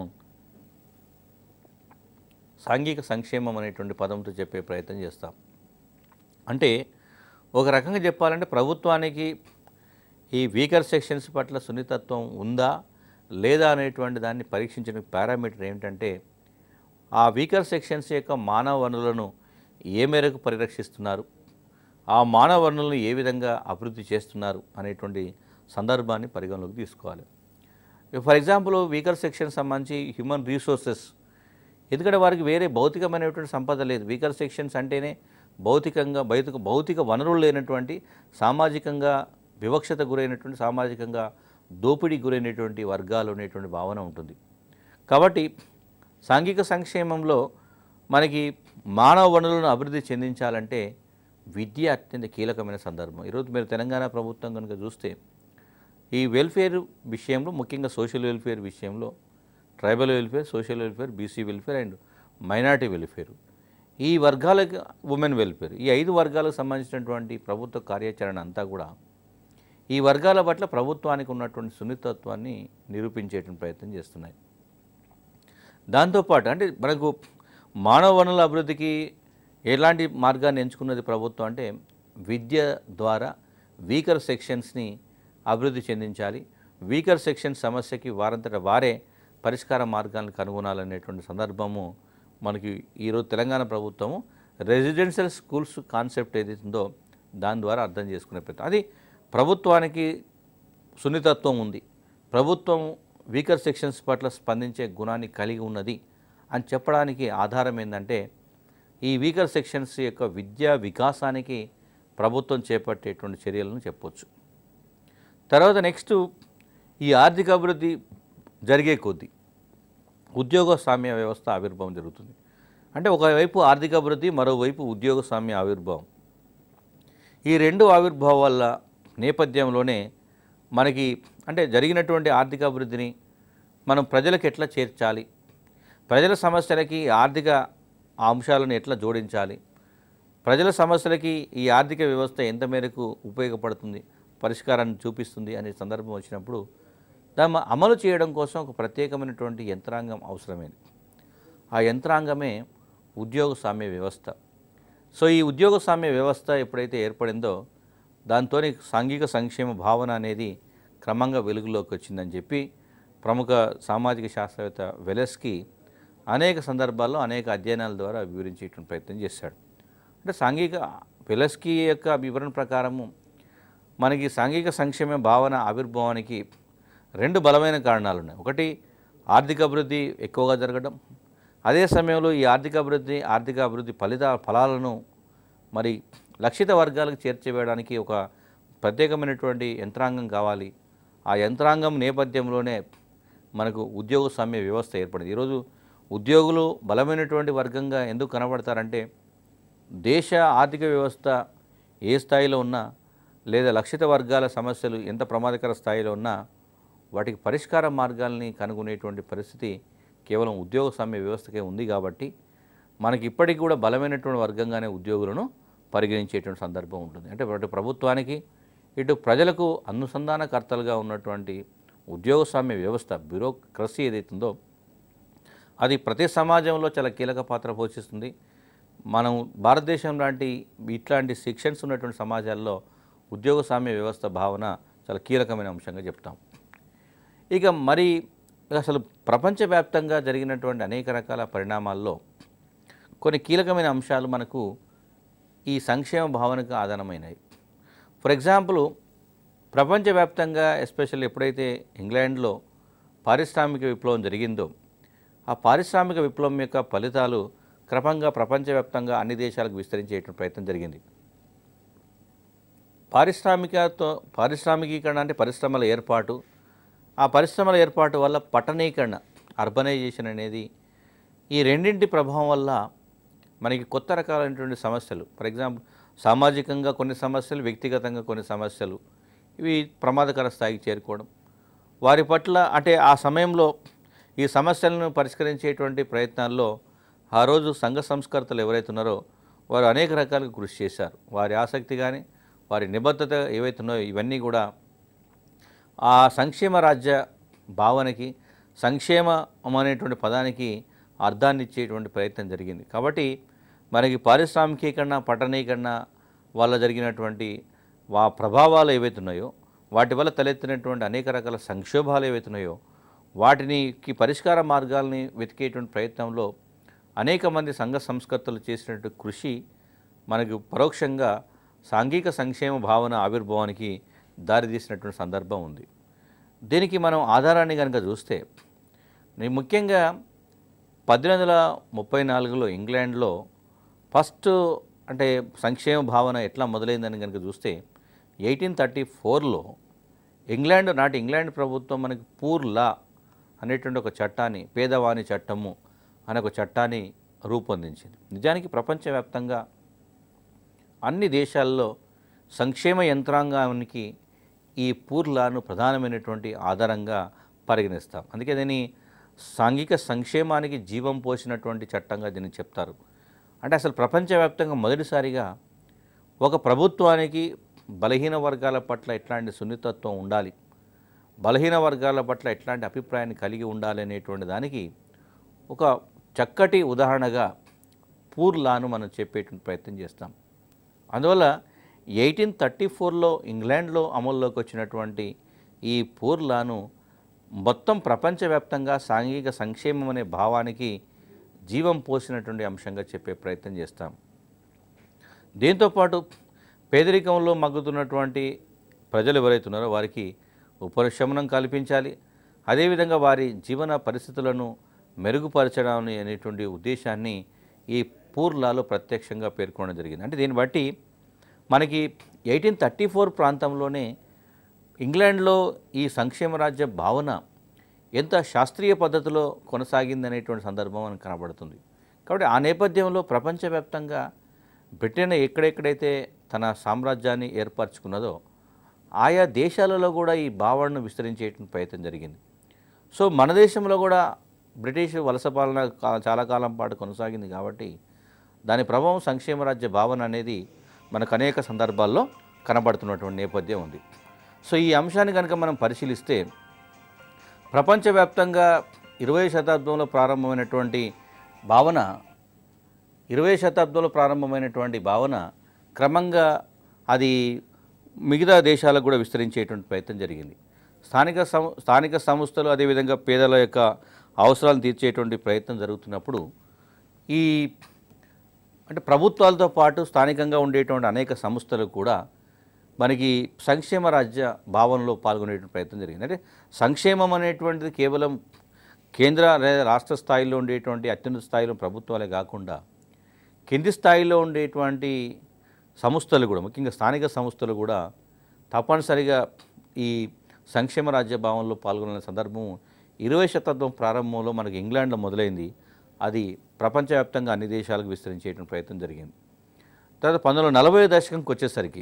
సాంఘిక సంక్షేమం అనేటువంటి పదంతో చెప్పే ప్రయత్నం చేస్తాం అంటే ఒక రకంగా చెప్పాలంటే ప్రభుత్వానికి ఈ వీకర్ సెక్షన్స్ పట్ల సున్నితత్వం ఉందా లేదా అనేటువంటి దాన్ని పరీక్షించిన పారామీటర్ ఏమిటంటే ఆ వీకర్ సెక్షన్స్ యొక్క మానవ వనరులను ఏ మేరకు పరిరక్షిస్తున్నారు ఆ మానవ వనరులను ఏ విధంగా అభివృద్ధి చేస్తున్నారు అనేటువంటి సందర్భాన్ని పరిగణలోకి తీసుకోవాలి ఫర్ ఎగ్జాంపుల్ వీకర్ సెక్షన్ సంబంధించి హ్యూమన్ రీసోర్సెస్ ఎందుకంటే వారికి వేరే భౌతికమైనటువంటి సంపద లేదు వీకర్ సెక్షన్స్ అంటేనే భౌతికంగా భౌతిక భౌతిక వనరులు లేనటువంటి సామాజికంగా వివక్షత గురైనటువంటి సామాజికంగా దోపిడీ గురైనటువంటి వర్గాలు అనేటువంటి భావన ఉంటుంది కాబట్టి సాంఘిక సంక్షేమంలో మనకి మానవ వనరులను అభివృద్ధి చెందించాలంటే విద్య అత్యంత కీలకమైన సందర్భం ఈరోజు మీరు తెలంగాణ ప్రభుత్వం కనుక చూస్తే ఈ వెల్ఫేర్ విషయంలో ముఖ్యంగా సోషల్ వెల్ఫేర్ విషయంలో tribal welfare social welfare BC welfare and minority welfare ఈ వర్గాలకు ఉమెన్ వెల్ఫేర్ ఈ ఐదు వర్గాలకు సంబంధించినటువంటి ప్రభుత్వ కార్యాచరణ అంతా కూడా ఈ వర్గాల పట్ల ప్రభుత్వానికి ఉన్నటువంటి సున్నితత్వాన్ని నిరూపించేటువంటి ప్రయత్నం చేస్తున్నాయి దాంతోపాటు అంటే మనకు మానవ వనరుల అభివృద్ధికి ఎలాంటి మార్గాన్ని ఎంచుకున్నది ప్రభుత్వం అంటే విద్య ద్వారా వీకర్ సెక్షన్స్ని అభివృద్ధి చెందించాలి వీకర్ సెక్షన్ సమస్యకి వారంతట వారే పరిష్కార మార్గాలను కనుగొనాలనేటువంటి సందర్భము మనకి ఈరోజు తెలంగాణ ప్రభుత్వము రెసిడెన్షియల్ స్కూల్స్ కాన్సెప్ట్ ఏదైతుందో దాని ద్వారా అర్థం చేసుకునే ప్రయత్నం అది ప్రభుత్వానికి సున్నితత్వం ఉంది ప్రభుత్వం వీకర్ సెక్షన్స్ పట్ల స్పందించే గుణాన్ని కలిగి ఉన్నది అని చెప్పడానికి ఆధారం ఏంటంటే ఈ వీకర్ సెక్షన్స్ యొక్క విద్యా వికాసానికి ప్రభుత్వం చేపట్టేటువంటి చర్యలను చెప్పొచ్చు తర్వాత నెక్స్ట్ ఈ ఆర్థిక అభివృద్ధి జరిగే కొద్దీ ఉద్యోగ సామ్య వ్యవస్థ ఆవిర్భావం జరుగుతుంది అంటే ఒకవైపు ఆర్థిక అభివృద్ధి మరోవైపు ఉద్యోగ సామ్య ఆవిర్భావం ఈ రెండు ఆవిర్భావాల నేపథ్యంలోనే మనకి అంటే జరిగినటువంటి ఆర్థిక అభివృద్ధిని మనం ప్రజలకు ఎట్లా చేర్చాలి ప్రజల సమస్యలకి ఆర్థిక అంశాలను ఎట్లా జోడించాలి ప్రజల సమస్యలకి ఈ ఆర్థిక వ్యవస్థ ఎంత మేరకు ఉపయోగపడుతుంది పరిష్కారాన్ని చూపిస్తుంది అనే సందర్భం వచ్చినప్పుడు దాన్ని అమలు చేయడం కోసం ఒక ప్రత్యేకమైనటువంటి యంత్రాంగం అవసరమైంది ఆ యంత్రాంగమే ఉద్యోగ సామ్య వ్యవస్థ సో ఈ ఉద్యోగ సామ్య వ్యవస్థ ఎప్పుడైతే ఏర్పడిందో దాంతో సాంఘిక సంక్షేమ భావన అనేది క్రమంగా వెలుగులోకి వచ్చిందని చెప్పి ప్రముఖ సామాజిక శాస్త్రవేత్త వెలెస్కి అనేక సందర్భాల్లో అనేక అధ్యయనాల ద్వారా వివరించేటువంటి ప్రయత్నం చేశాడు అంటే సాంఘిక వెలెస్కి యొక్క వివరణ ప్రకారము మనకి సాంఘిక సంక్షేమ భావన ఆవిర్భావానికి రెండు బలమైన కారణాలు ఉన్నాయి ఒకటి ఆర్థిక అభివృద్ధి ఎక్కువగా జరగడం అదే సమయంలో ఈ ఆర్థిక అభివృద్ధి ఆర్థిక అభివృద్ధి ఫలిత ఫలాలను మరి లక్షిత వర్గాలకు చేర్చివేయడానికి ఒక ప్రత్యేకమైనటువంటి యంత్రాంగం కావాలి ఆ యంత్రాంగం నేపథ్యంలోనే మనకు ఉద్యోగ సామ్య వ్యవస్థ ఏర్పడింది ఈరోజు ఉద్యోగులు బలమైనటువంటి వర్గంగా ఎందుకు కనబడతారంటే దేశ ఆర్థిక వ్యవస్థ ఏ స్థాయిలో ఉన్నా లేదా లక్షిత వర్గాల సమస్యలు ఎంత ప్రమాదకర స్థాయిలో ఉన్నా వాటికి పరిష్కార మార్గాల్ని కనుగొనేటువంటి పరిస్థితి కేవలం ఉద్యోగ సామ్య వ్యవస్థకే ఉంది కాబట్టి మనకి ఇప్పటికి కూడా బలమైనటువంటి వర్గంగానే ఉద్యోగులను పరిగణించేటువంటి సందర్భం ఉంటుంది అంటే అటు ప్రభుత్వానికి ఇటు ప్రజలకు అనుసంధానకర్తలుగా ఉన్నటువంటి ఉద్యోగ సామ్య వ్యవస్థ బ్యూరోక్రసీ ఏదైతుందో అది ప్రతి సమాజంలో చాలా కీలక పాత్ర పోషిస్తుంది మనం భారతదేశం లాంటి ఇట్లాంటి శిక్షన్స్ ఉన్నటువంటి సమాజాల్లో ఉద్యోగ సామ్య వ్యవస్థ భావన చాలా కీలకమైన అంశంగా చెప్తాం ఇక మరి అసలు ప్రపంచవ్యాప్తంగా జరిగినటువంటి అనేక రకాల పరిణామాల్లో కొన్ని కీలకమైన అంశాలు మనకు ఈ సంక్షేమ భావనకు ఆధారమైనవి ఫర్ ఎగ్జాంపుల్ ప్రపంచవ్యాప్తంగా ఎస్పెషల్లీ ఎప్పుడైతే ఇంగ్లాండ్లో పారిశ్రామిక విప్లవం జరిగిందో ఆ పారిశ్రామిక విప్లవం యొక్క ఫలితాలు క్రమంగా ప్రపంచవ్యాప్తంగా అన్ని దేశాలకు విస్తరించేటువంటి ప్రయత్నం జరిగింది పారిశ్రామికతో పారిశ్రామికీకరణ అంటే పరిశ్రమల ఏర్పాటు ఆ పరిశ్రమల ఏర్పాటు వల్ల పట్టణీకరణ అర్బనైజేషన్ అనేది ఈ రెండింటి ప్రభావం వల్ల మనకి కొత్త రకాలైనటువంటి సమస్యలు ఫర్ ఎగ్జాంపుల్ సామాజికంగా కొన్ని సమస్యలు వ్యక్తిగతంగా కొన్ని సమస్యలు ఇవి ప్రమాదకర స్థాయికి చేరుకోవడం వారి పట్ల అంటే ఆ సమయంలో ఈ సమస్యలను పరిష్కరించేటువంటి ప్రయత్నాల్లో ఆ రోజు సంఘ సంస్కర్తలు ఎవరైతే ఉన్నారో వారు అనేక రకాలుగా కృషి చేశారు వారి ఆసక్తి కానీ వారి నిబద్ధత ఏవైతే ఉన్నాయో ఇవన్నీ కూడా ఆ సంక్షేమ రాజ్య భావనకి సంక్షేమం అనేటువంటి పదానికి అర్థాన్ని ఇచ్చేటువంటి ప్రయత్నం జరిగింది కాబట్టి మనకి పారిశ్రామికీకరణ పట్టణీకరణ వల్ల జరిగినటువంటి వా ప్రభావాలు ఏవైతే ఉన్నాయో వాటి వల్ల తలెత్తినటువంటి అనేక రకాల సంక్షోభాలు ఏవైతే ఉన్నాయో వాటికి పరిష్కార మార్గాల్ని వెతికేటువంటి ప్రయత్నంలో అనేక మంది సంఘ సంస్కర్తలు చేసినటువంటి కృషి మనకు పరోక్షంగా సాంఘిక సంక్షేమ భావన ఆవిర్భావానికి దారితీసినటువంటి సందర్భం ఉంది దీనికి మనం ఆధారాన్ని కనుక చూస్తే నీ ముఖ్యంగా పద్దెనిమిది వందల ముప్పై నాలుగులో ఇంగ్లాండ్లో ఫస్ట్ అంటే సంక్షేమ భావన ఎట్లా మొదలైందని కనుక చూస్తే ఎయిటీన్ థర్టీ ఫోర్లో ఇంగ్లాండ్ నాటి ఇంగ్లాండ్ ప్రభుత్వం మనకి పూర్ లా అనేటువంటి ఒక చట్టాన్ని పేదవాణి చట్టము అనే ఒక చట్టాన్ని రూపొందించింది నిజానికి ప్రపంచవ్యాప్తంగా అన్ని దేశాల్లో సంక్షేమ యంత్రాంగానికి ఈ పూర్లాను ప్రధానమైనటువంటి ఆధారంగా పరిగణిస్తాం అందుకే దీన్ని సాంఘిక సంక్షేమానికి జీవం పోసినటువంటి చట్టంగా దీన్ని చెప్తారు అంటే అసలు ప్రపంచవ్యాప్తంగా మొదటిసారిగా ఒక ప్రభుత్వానికి బలహీన వర్గాల పట్ల ఎట్లాంటి సున్నితత్వం ఉండాలి బలహీన వర్గాల పట్ల ఎట్లాంటి అభిప్రాయాన్ని కలిగి ఉండాలి అనేటువంటి దానికి ఒక చక్కటి ఉదాహరణగా పూర్ లాను మనం చెప్పేటువంటి ప్రయత్నం చేస్తాం అందువల్ల ఎయిటీన్ థర్టీ ఫోర్లో ఇంగ్లాండ్లో అమల్లోకి వచ్చినటువంటి ఈ పూర్ లాను మొత్తం ప్రపంచవ్యాప్తంగా సాంఘిక సంక్షేమం అనే భావానికి జీవం పోసినటువంటి అంశంగా చెప్పే ప్రయత్నం చేస్తాం దీంతోపాటు పేదరికంలో మగ్గుతున్నటువంటి ప్రజలు ఎవరైతే ఉన్నారో వారికి ఉపశమనం కల్పించాలి అదేవిధంగా వారి జీవన పరిస్థితులను మెరుగుపరచడం అనేటువంటి ఉద్దేశాన్ని ఈ పూర్లాలో ప్రత్యక్షంగా పేర్కొనడం జరిగింది అంటే దీన్ని బట్టి మనకి ఎయిటీన్ థర్టీ ఫోర్ ప్రాంతంలోనే ఇంగ్లాండ్లో ఈ సంక్షేమ రాజ్య భావన ఎంత శాస్త్రీయ పద్ధతిలో కొనసాగిందనేటువంటి సందర్భం మనకు కనబడుతుంది కాబట్టి ఆ నేపథ్యంలో ప్రపంచవ్యాప్తంగా బ్రిటన్ ఎక్కడెక్కడైతే తన సామ్రాజ్యాన్ని ఏర్పరచుకున్నదో ఆయా దేశాలలో కూడా ఈ భావనను విస్తరించేటువంటి ప్రయత్నం జరిగింది సో మన దేశంలో కూడా బ్రిటిష్ వలస పాలన కా- చాలా కాలం పాటు కొనసాగింది కాబట్టి దాని ప్రభావం సంక్షేమ రాజ్య భావన అనేది మనకు అనేక సందర్భాల్లో కనబడుతున్నటువంటి నేపథ్యం ఉంది సో ఈ అంశాన్ని కనుక మనం పరిశీలిస్తే ప్రపంచవ్యాప్తంగా ఇరవై శతాబ్దంలో ప్రారంభమైనటువంటి భావన ఇరవై శతాబ్దంలో ప్రారంభమైనటువంటి భావన క్రమంగా అది మిగతా దేశాలకు కూడా విస్తరించేటువంటి ప్రయత్నం జరిగింది స్థానిక సం స్థానిక సంస్థలు అదేవిధంగా పేదల యొక్క అవసరాలను తీర్చేటువంటి ప్రయత్నం జరుగుతున్నప్పుడు ఈ అంటే ప్రభుత్వాలతో పాటు స్థానికంగా ఉండేటువంటి అనేక సంస్థలు కూడా మనకి సంక్షేమ రాజ్య భావనలో పాల్గొనేటువంటి ప్రయత్నం జరిగింది అంటే సంక్షేమం అనేటువంటిది కేవలం కేంద్ర లేదా రాష్ట్ర స్థాయిలో ఉండేటువంటి అత్యున్నత స్థాయిలో ప్రభుత్వాలే కాకుండా కింది స్థాయిలో ఉండేటువంటి సంస్థలు కూడా ముఖ్యంగా స్థానిక సంస్థలు కూడా తప్పనిసరిగా ఈ సంక్షేమ రాజ్య భావనలో పాల్గొనే సందర్భం ఇరవై శతాబ్దం ప్రారంభంలో మనకి ఇంగ్లాండ్లో మొదలైంది అది ప్రపంచవ్యాప్తంగా అన్ని దేశాలకు విస్తరించేటువంటి ప్రయత్నం జరిగింది తర్వాత పంతొమ్మిది వందల నలభై దశకంకి వచ్చేసరికి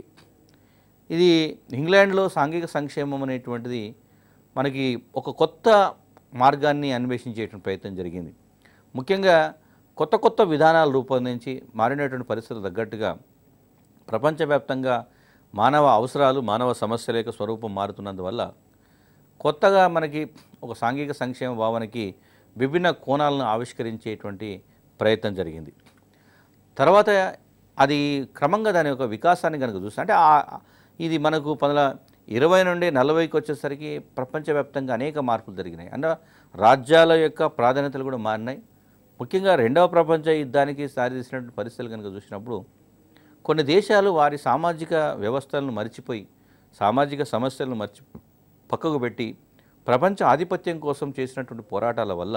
ఇది ఇంగ్లాండ్లో సాంఘిక సంక్షేమం అనేటువంటిది మనకి ఒక కొత్త మార్గాన్ని అన్వేషించేటువంటి ప్రయత్నం జరిగింది ముఖ్యంగా కొత్త కొత్త విధానాలు రూపొందించి మారినటువంటి పరిస్థితులు తగ్గట్టుగా ప్రపంచవ్యాప్తంగా మానవ అవసరాలు మానవ సమస్యల యొక్క స్వరూపం మారుతున్నందువల్ల కొత్తగా మనకి ఒక సాంఘిక సంక్షేమ భావనకి విభిన్న కోణాలను ఆవిష్కరించేటువంటి ప్రయత్నం జరిగింది తర్వాత అది క్రమంగా దాని యొక్క వికాసాన్ని కనుక చూస్తే అంటే ఆ- ఇది మనకు పంతొమ్మిది ఇరవై నుండి నలభైకి వచ్చేసరికి ప్రపంచవ్యాప్తంగా అనేక మార్పులు జరిగినాయి అంటే రాజ్యాల యొక్క ప్రాధాన్యతలు కూడా మారినాయి ముఖ్యంగా రెండవ ప్రపంచ యుద్ధానికి సారితీసినటువంటి పరిస్థితులు కనుక చూసినప్పుడు కొన్ని దేశాలు వారి సామాజిక వ్యవస్థలను మర్చిపోయి సామాజిక సమస్యలను మర్చి పక్కకు పెట్టి ప్రపంచ ఆధిపత్యం కోసం చేసినటువంటి పోరాటాల వల్ల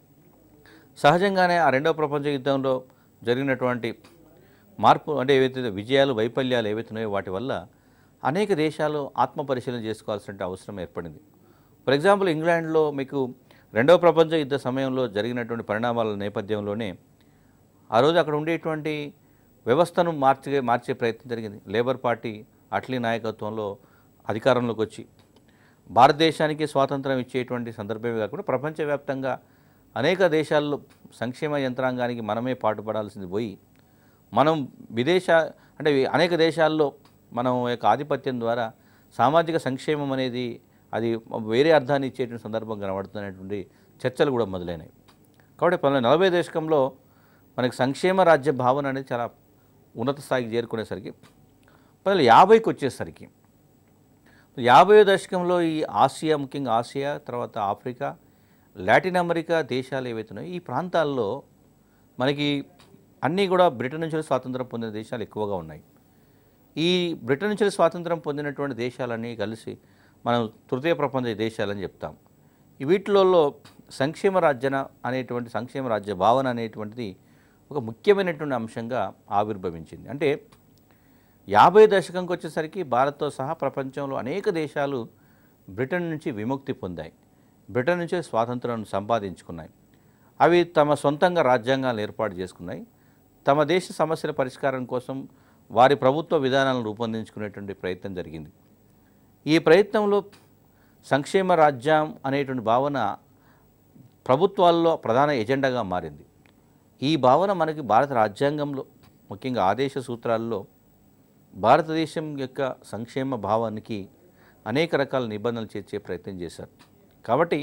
సహజంగానే ఆ రెండవ ప్రపంచ యుద్ధంలో జరిగినటువంటి మార్పు అంటే ఏవైతే విజయాలు వైఫల్యాలు ఏవైతే ఉన్నాయో వాటి వల్ల అనేక దేశాలు ఆత్మ పరిశీలన చేసుకోవాల్సిన అవసరం ఏర్పడింది ఫర్ ఎగ్జాంపుల్ ఇంగ్లాండ్లో మీకు రెండవ ప్రపంచ యుద్ధ సమయంలో జరిగినటువంటి పరిణామాల నేపథ్యంలోనే ఆ రోజు అక్కడ ఉండేటువంటి వ్యవస్థను మార్చే మార్చే ప్రయత్నం జరిగింది లేబర్ పార్టీ అట్లీ నాయకత్వంలో అధికారంలోకి వచ్చి భారతదేశానికి స్వాతంత్రం ఇచ్చేటువంటి సందర్భమే కాకుండా ప్రపంచవ్యాప్తంగా అనేక దేశాల్లో సంక్షేమ యంత్రాంగానికి మనమే పాటుపడాల్సింది పోయి మనం విదేశ అంటే అనేక దేశాల్లో మనం యొక్క ఆధిపత్యం ద్వారా సామాజిక సంక్షేమం అనేది అది వేరే అర్థాన్ని ఇచ్చేటువంటి సందర్భం కనబడుతున్నటువంటి చర్చలు కూడా మొదలైనాయి కాబట్టి పంతొమ్మిది నలభై దశకంలో మనకి సంక్షేమ రాజ్య భావన అనేది చాలా ఉన్నత స్థాయికి చేరుకునేసరికి పంతొమ్మిది యాభైకి వచ్చేసరికి యాభై దశకంలో ఈ ఆసియా ముఖ్యంగా ఆసియా తర్వాత ఆఫ్రికా లాటిన్ అమెరికా దేశాలు ఏవైతే ఉన్నాయో ఈ ప్రాంతాల్లో మనకి అన్నీ కూడా బ్రిటన్ నుంచి స్వాతంత్రం పొందిన దేశాలు ఎక్కువగా ఉన్నాయి ఈ బ్రిటన్ నుంచి స్వాతంత్రం పొందినటువంటి దేశాలన్నీ కలిసి మనం తృతీయ ప్రపంచ దేశాలని చెప్తాం ఈ వీటిలలో సంక్షేమ రాజ్యన అనేటువంటి సంక్షేమ రాజ్య భావన అనేటువంటిది ఒక ముఖ్యమైనటువంటి అంశంగా ఆవిర్భవించింది అంటే యాభై దశకంకి వచ్చేసరికి భారత్తో సహా ప్రపంచంలో అనేక దేశాలు బ్రిటన్ నుంచి విముక్తి పొందాయి బ్రిటన్ నుంచే స్వాతంత్రం సంపాదించుకున్నాయి అవి తమ సొంతంగా రాజ్యాంగాలు ఏర్పాటు చేసుకున్నాయి తమ దేశ సమస్యల పరిష్కారం కోసం వారి ప్రభుత్వ విధానాలను రూపొందించుకునేటువంటి ప్రయత్నం జరిగింది ఈ ప్రయత్నంలో సంక్షేమ రాజ్యం అనేటువంటి భావన ప్రభుత్వాల్లో ప్రధాన ఎజెండాగా మారింది ఈ భావన మనకి భారత రాజ్యాంగంలో ముఖ్యంగా ఆదేశ సూత్రాల్లో భారతదేశం యొక్క సంక్షేమ భావానికి అనేక రకాల నిబంధనలు చేర్చే ప్రయత్నం చేశారు కాబట్టి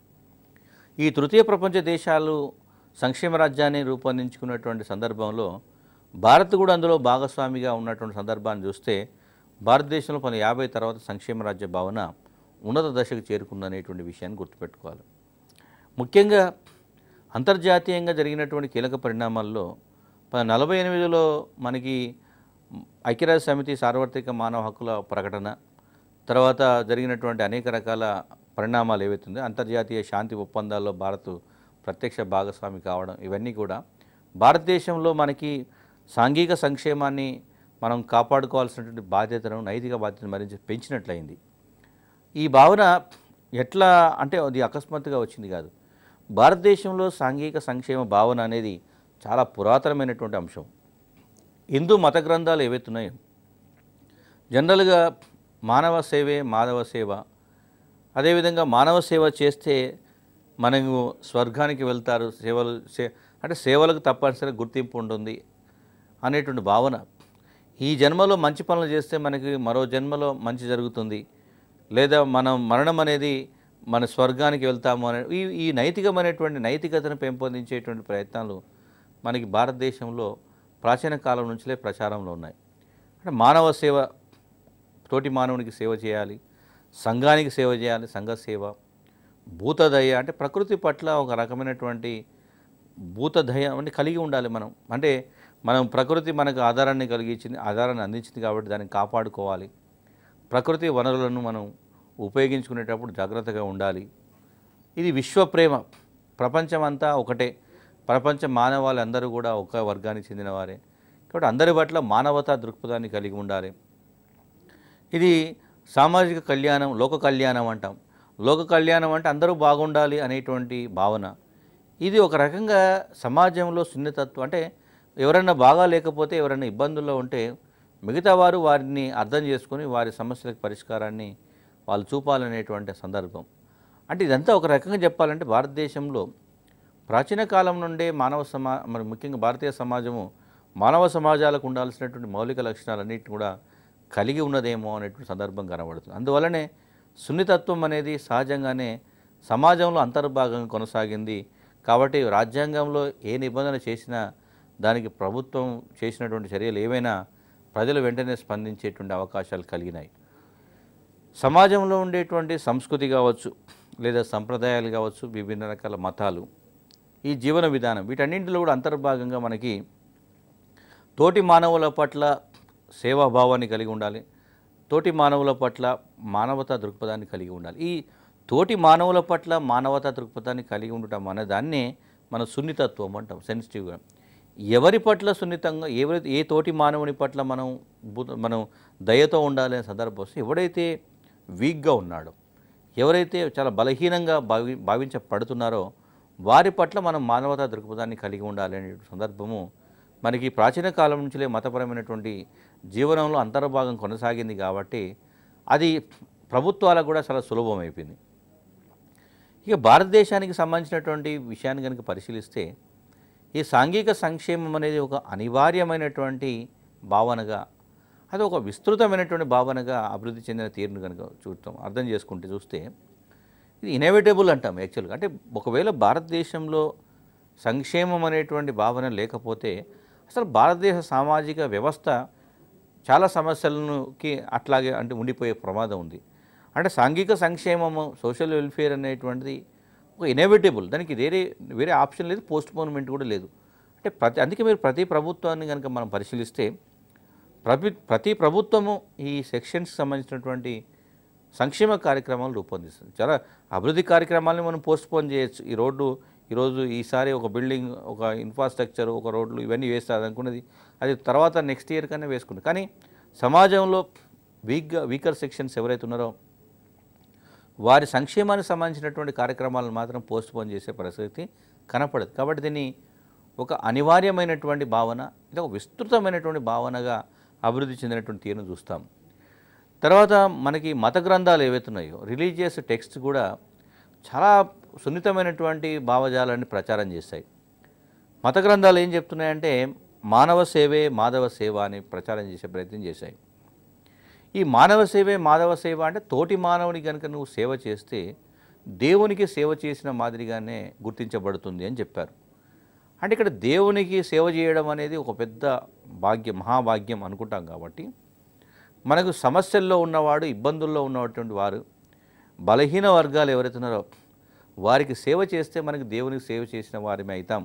ఈ తృతీయ ప్రపంచ దేశాలు సంక్షేమ రాజ్యాన్ని రూపొందించుకున్నటువంటి సందర్భంలో భారత్ కూడా అందులో భాగస్వామిగా ఉన్నటువంటి సందర్భాన్ని చూస్తే భారతదేశంలో పలు యాభై తర్వాత సంక్షేమ రాజ్య భావన ఉన్నత దశకు చేరుకుందనేటువంటి విషయాన్ని గుర్తుపెట్టుకోవాలి ముఖ్యంగా అంతర్జాతీయంగా జరిగినటువంటి కీలక పరిణామాల్లో ప- నలభై ఎనిమిదిలో మనకి ఐక్యరాజ్య సమితి సార్వత్రిక మానవ హక్కుల ప్రకటన తర్వాత జరిగినటువంటి అనేక రకాల పరిణామాలు ఏవైతుందో అంతర్జాతీయ శాంతి ఒప్పందాల్లో భారత్ ప్రత్యక్ష భాగస్వామి కావడం ఇవన్నీ కూడా భారతదేశంలో మనకి సాంఘిక సంక్షేమాన్ని మనం కాపాడుకోవాల్సినటువంటి బాధ్యతను నైతిక బాధ్యతను మరింత పెంచినట్లయింది ఈ భావన ఎట్లా అంటే అది అకస్మాత్తుగా వచ్చింది కాదు భారతదేశంలో సాంఘిక సంక్షేమ భావన అనేది చాలా పురాతనమైనటువంటి అంశం హిందూ మత గ్రంథాలు ఏవైతున్నాయో జనరల్గా మానవ సేవే మాధవ సేవ అదేవిధంగా మానవ సేవ చేస్తే మనము స్వర్గానికి వెళ్తారు సేవలు సే అంటే సేవలకు తప్పనిసరిగా గుర్తింపు ఉంటుంది అనేటువంటి భావన ఈ జన్మలో మంచి పనులు చేస్తే మనకి మరో జన్మలో మంచి జరుగుతుంది లేదా మనం మరణం అనేది మన స్వర్గానికి వెళ్తాము అనే ఈ ఈ నైతికమైనటువంటి నైతికతను పెంపొందించేటువంటి ప్రయత్నాలు మనకి భారతదేశంలో ప్రాచీన కాలం నుంచిలే ప్రచారంలో ఉన్నాయి అంటే మానవ సేవ తోటి మానవునికి సేవ చేయాలి సంఘానికి సేవ చేయాలి సంఘ సేవ భూతదయ అంటే ప్రకృతి పట్ల ఒక రకమైనటువంటి భూతదయ అని కలిగి ఉండాలి మనం అంటే మనం ప్రకృతి మనకు ఆధారాన్ని కలిగించింది ఆధారాన్ని అందించింది కాబట్టి దాన్ని కాపాడుకోవాలి ప్రకృతి వనరులను మనం ఉపయోగించుకునేటప్పుడు జాగ్రత్తగా ఉండాలి ఇది విశ్వ ప్రేమ ప్రపంచమంతా ఒకటే ప్రపంచ మానవాళి అందరూ కూడా ఒక వర్గానికి చెందినవారే కాబట్టి అందరి పట్ల మానవతా దృక్పథాన్ని కలిగి ఉండాలి ఇది సామాజిక కళ్యాణం లోక కళ్యాణం అంటాం లోక కళ్యాణం అంటే అందరూ బాగుండాలి అనేటువంటి భావన ఇది ఒక రకంగా సమాజంలో సున్నితత్వం అంటే ఎవరైనా బాగా లేకపోతే ఎవరైనా ఇబ్బందుల్లో ఉంటే మిగతా వారు వారిని అర్థం చేసుకొని వారి సమస్యలకు పరిష్కారాన్ని వాళ్ళు చూపాలనేటువంటి సందర్భం అంటే ఇదంతా ఒక రకంగా చెప్పాలంటే భారతదేశంలో ప్రాచీన కాలం నుండే మానవ సమా మరి ముఖ్యంగా భారతీయ సమాజము మానవ సమాజాలకు ఉండాల్సినటువంటి మౌలిక లక్షణాలన్నింటిని కూడా కలిగి ఉన్నదేమో అనేటువంటి సందర్భం కనబడుతుంది అందువల్లనే సున్నితత్వం అనేది సహజంగానే సమాజంలో అంతర్భాగంగా కొనసాగింది కాబట్టి రాజ్యాంగంలో ఏ నిబంధన చేసినా దానికి ప్రభుత్వం చేసినటువంటి చర్యలు ఏవైనా ప్రజలు వెంటనే స్పందించేటువంటి అవకాశాలు కలిగినాయి సమాజంలో ఉండేటువంటి సంస్కృతి కావచ్చు లేదా సంప్రదాయాలు కావచ్చు విభిన్న రకాల మతాలు ఈ జీవన విధానం వీటన్నింటిలో కూడా అంతర్భాగంగా మనకి తోటి మానవుల పట్ల సేవాభావాన్ని కలిగి ఉండాలి తోటి మానవుల పట్ల మానవతా దృక్పథాన్ని కలిగి ఉండాలి ఈ తోటి మానవుల పట్ల మానవతా దృక్పథాన్ని కలిగి ఉండటం అనే దాన్నే మన సున్నితత్వం అంటాం సెన్సిటివ్గా ఎవరి పట్ల సున్నితంగా ఎవరి ఏ తోటి మానవుని పట్ల మనం బు- మనం దయతో ఉండాలి అనే సందర్భం వస్తే ఎవడైతే వీక్గా ఉన్నాడో ఎవరైతే చాలా బలహీనంగా భావి భావించబడుతున్నారో వారి పట్ల మనం మానవతా దృక్పథాన్ని కలిగి ఉండాలి అనే సందర్భము మనకి ప్రాచీన కాలం నుంచిలే మతపరమైనటువంటి జీవనంలో అంతర్భాగం కొనసాగింది కాబట్టి అది ప్రభుత్వాలకు కూడా చాలా సులభం అయిపోయింది ఇక భారతదేశానికి సంబంధించినటువంటి విషయాన్ని కనుక పరిశీలిస్తే ఈ సాంఘిక సంక్షేమం అనేది ఒక అనివార్యమైనటువంటి భావనగా అది ఒక విస్తృతమైనటువంటి భావనగా అభివృద్ధి చెందిన తీరును కనుక చూస్తాం అర్థం చేసుకుంటే చూస్తే ఇది ఇన్ఎవిటబుల్ అంటాం యాక్చువల్గా అంటే ఒకవేళ భారతదేశంలో సంక్షేమం అనేటువంటి భావన లేకపోతే అసలు భారతదేశ సామాజిక వ్యవస్థ చాలా సమస్యలకి అట్లాగే అంటే ఉండిపోయే ప్రమాదం ఉంది అంటే సాంఘిక సంక్షేమము సోషల్ వెల్ఫేర్ అనేటువంటిది ఒక ఇన్ఎవిటబుల్ దానికి వేరే వేరే ఆప్షన్ లేదు పోస్ట్ పోన్మెంట్ కూడా లేదు అంటే ప్రతి అందుకే మీరు ప్రతి ప్రభుత్వాన్ని కనుక మనం పరిశీలిస్తే ప్రతి ప్రతి ప్రభుత్వము ఈ సెక్షన్స్కి సంబంధించినటువంటి సంక్షేమ కార్యక్రమాలు రూపొందిస్తుంది చాలా అభివృద్ధి కార్యక్రమాలను మనం పోస్ట్ పోన్ చేయొచ్చు ఈ రోడ్డు ఈరోజు ఈసారి ఒక బిల్డింగ్ ఒక ఇన్ఫ్రాస్ట్రక్చర్ ఒక రోడ్లు ఇవన్నీ వేస్తారు అనుకున్నది అది తర్వాత నెక్స్ట్ ఇయర్ కన్నా వేసుకుంటుంది కానీ సమాజంలో వీక్గా వీకర్ సెక్షన్స్ ఎవరైతే ఉన్నారో వారి సంక్షేమానికి సంబంధించినటువంటి కార్యక్రమాలను మాత్రం పోస్ట్ పోన్ చేసే పరిస్థితి కనపడదు కాబట్టి దీన్ని ఒక అనివార్యమైనటువంటి భావన ఇది ఒక విస్తృతమైనటువంటి భావనగా అభివృద్ధి చెందినటువంటి తీరును చూస్తాం తర్వాత మనకి మత గ్రంథాలు ఏవైతే ఉన్నాయో రిలీజియస్ టెక్స్ట్ కూడా చాలా సున్నితమైనటువంటి భావజాలాన్ని ప్రచారం చేస్తాయి మత గ్రంథాలు ఏం చెప్తున్నాయంటే మానవ సేవే మాధవ సేవ అని ప్రచారం చేసే ప్రయత్నం చేశాయి ఈ మానవ సేవే మాధవ సేవ అంటే తోటి మానవుని కనుక నువ్వు సేవ చేస్తే దేవునికి సేవ చేసిన మాదిరిగానే గుర్తించబడుతుంది అని చెప్పారు అంటే ఇక్కడ దేవునికి సేవ చేయడం అనేది ఒక పెద్ద భాగ్యం మహాభాగ్యం అనుకుంటాం కాబట్టి మనకు సమస్యల్లో ఉన్నవాడు ఇబ్బందుల్లో ఉన్నటువంటి వారు బలహీన వర్గాలు ఎవరైతే ఉన్నారో వారికి సేవ చేస్తే మనకి దేవునికి సేవ చేసిన వారిమే అవుతాం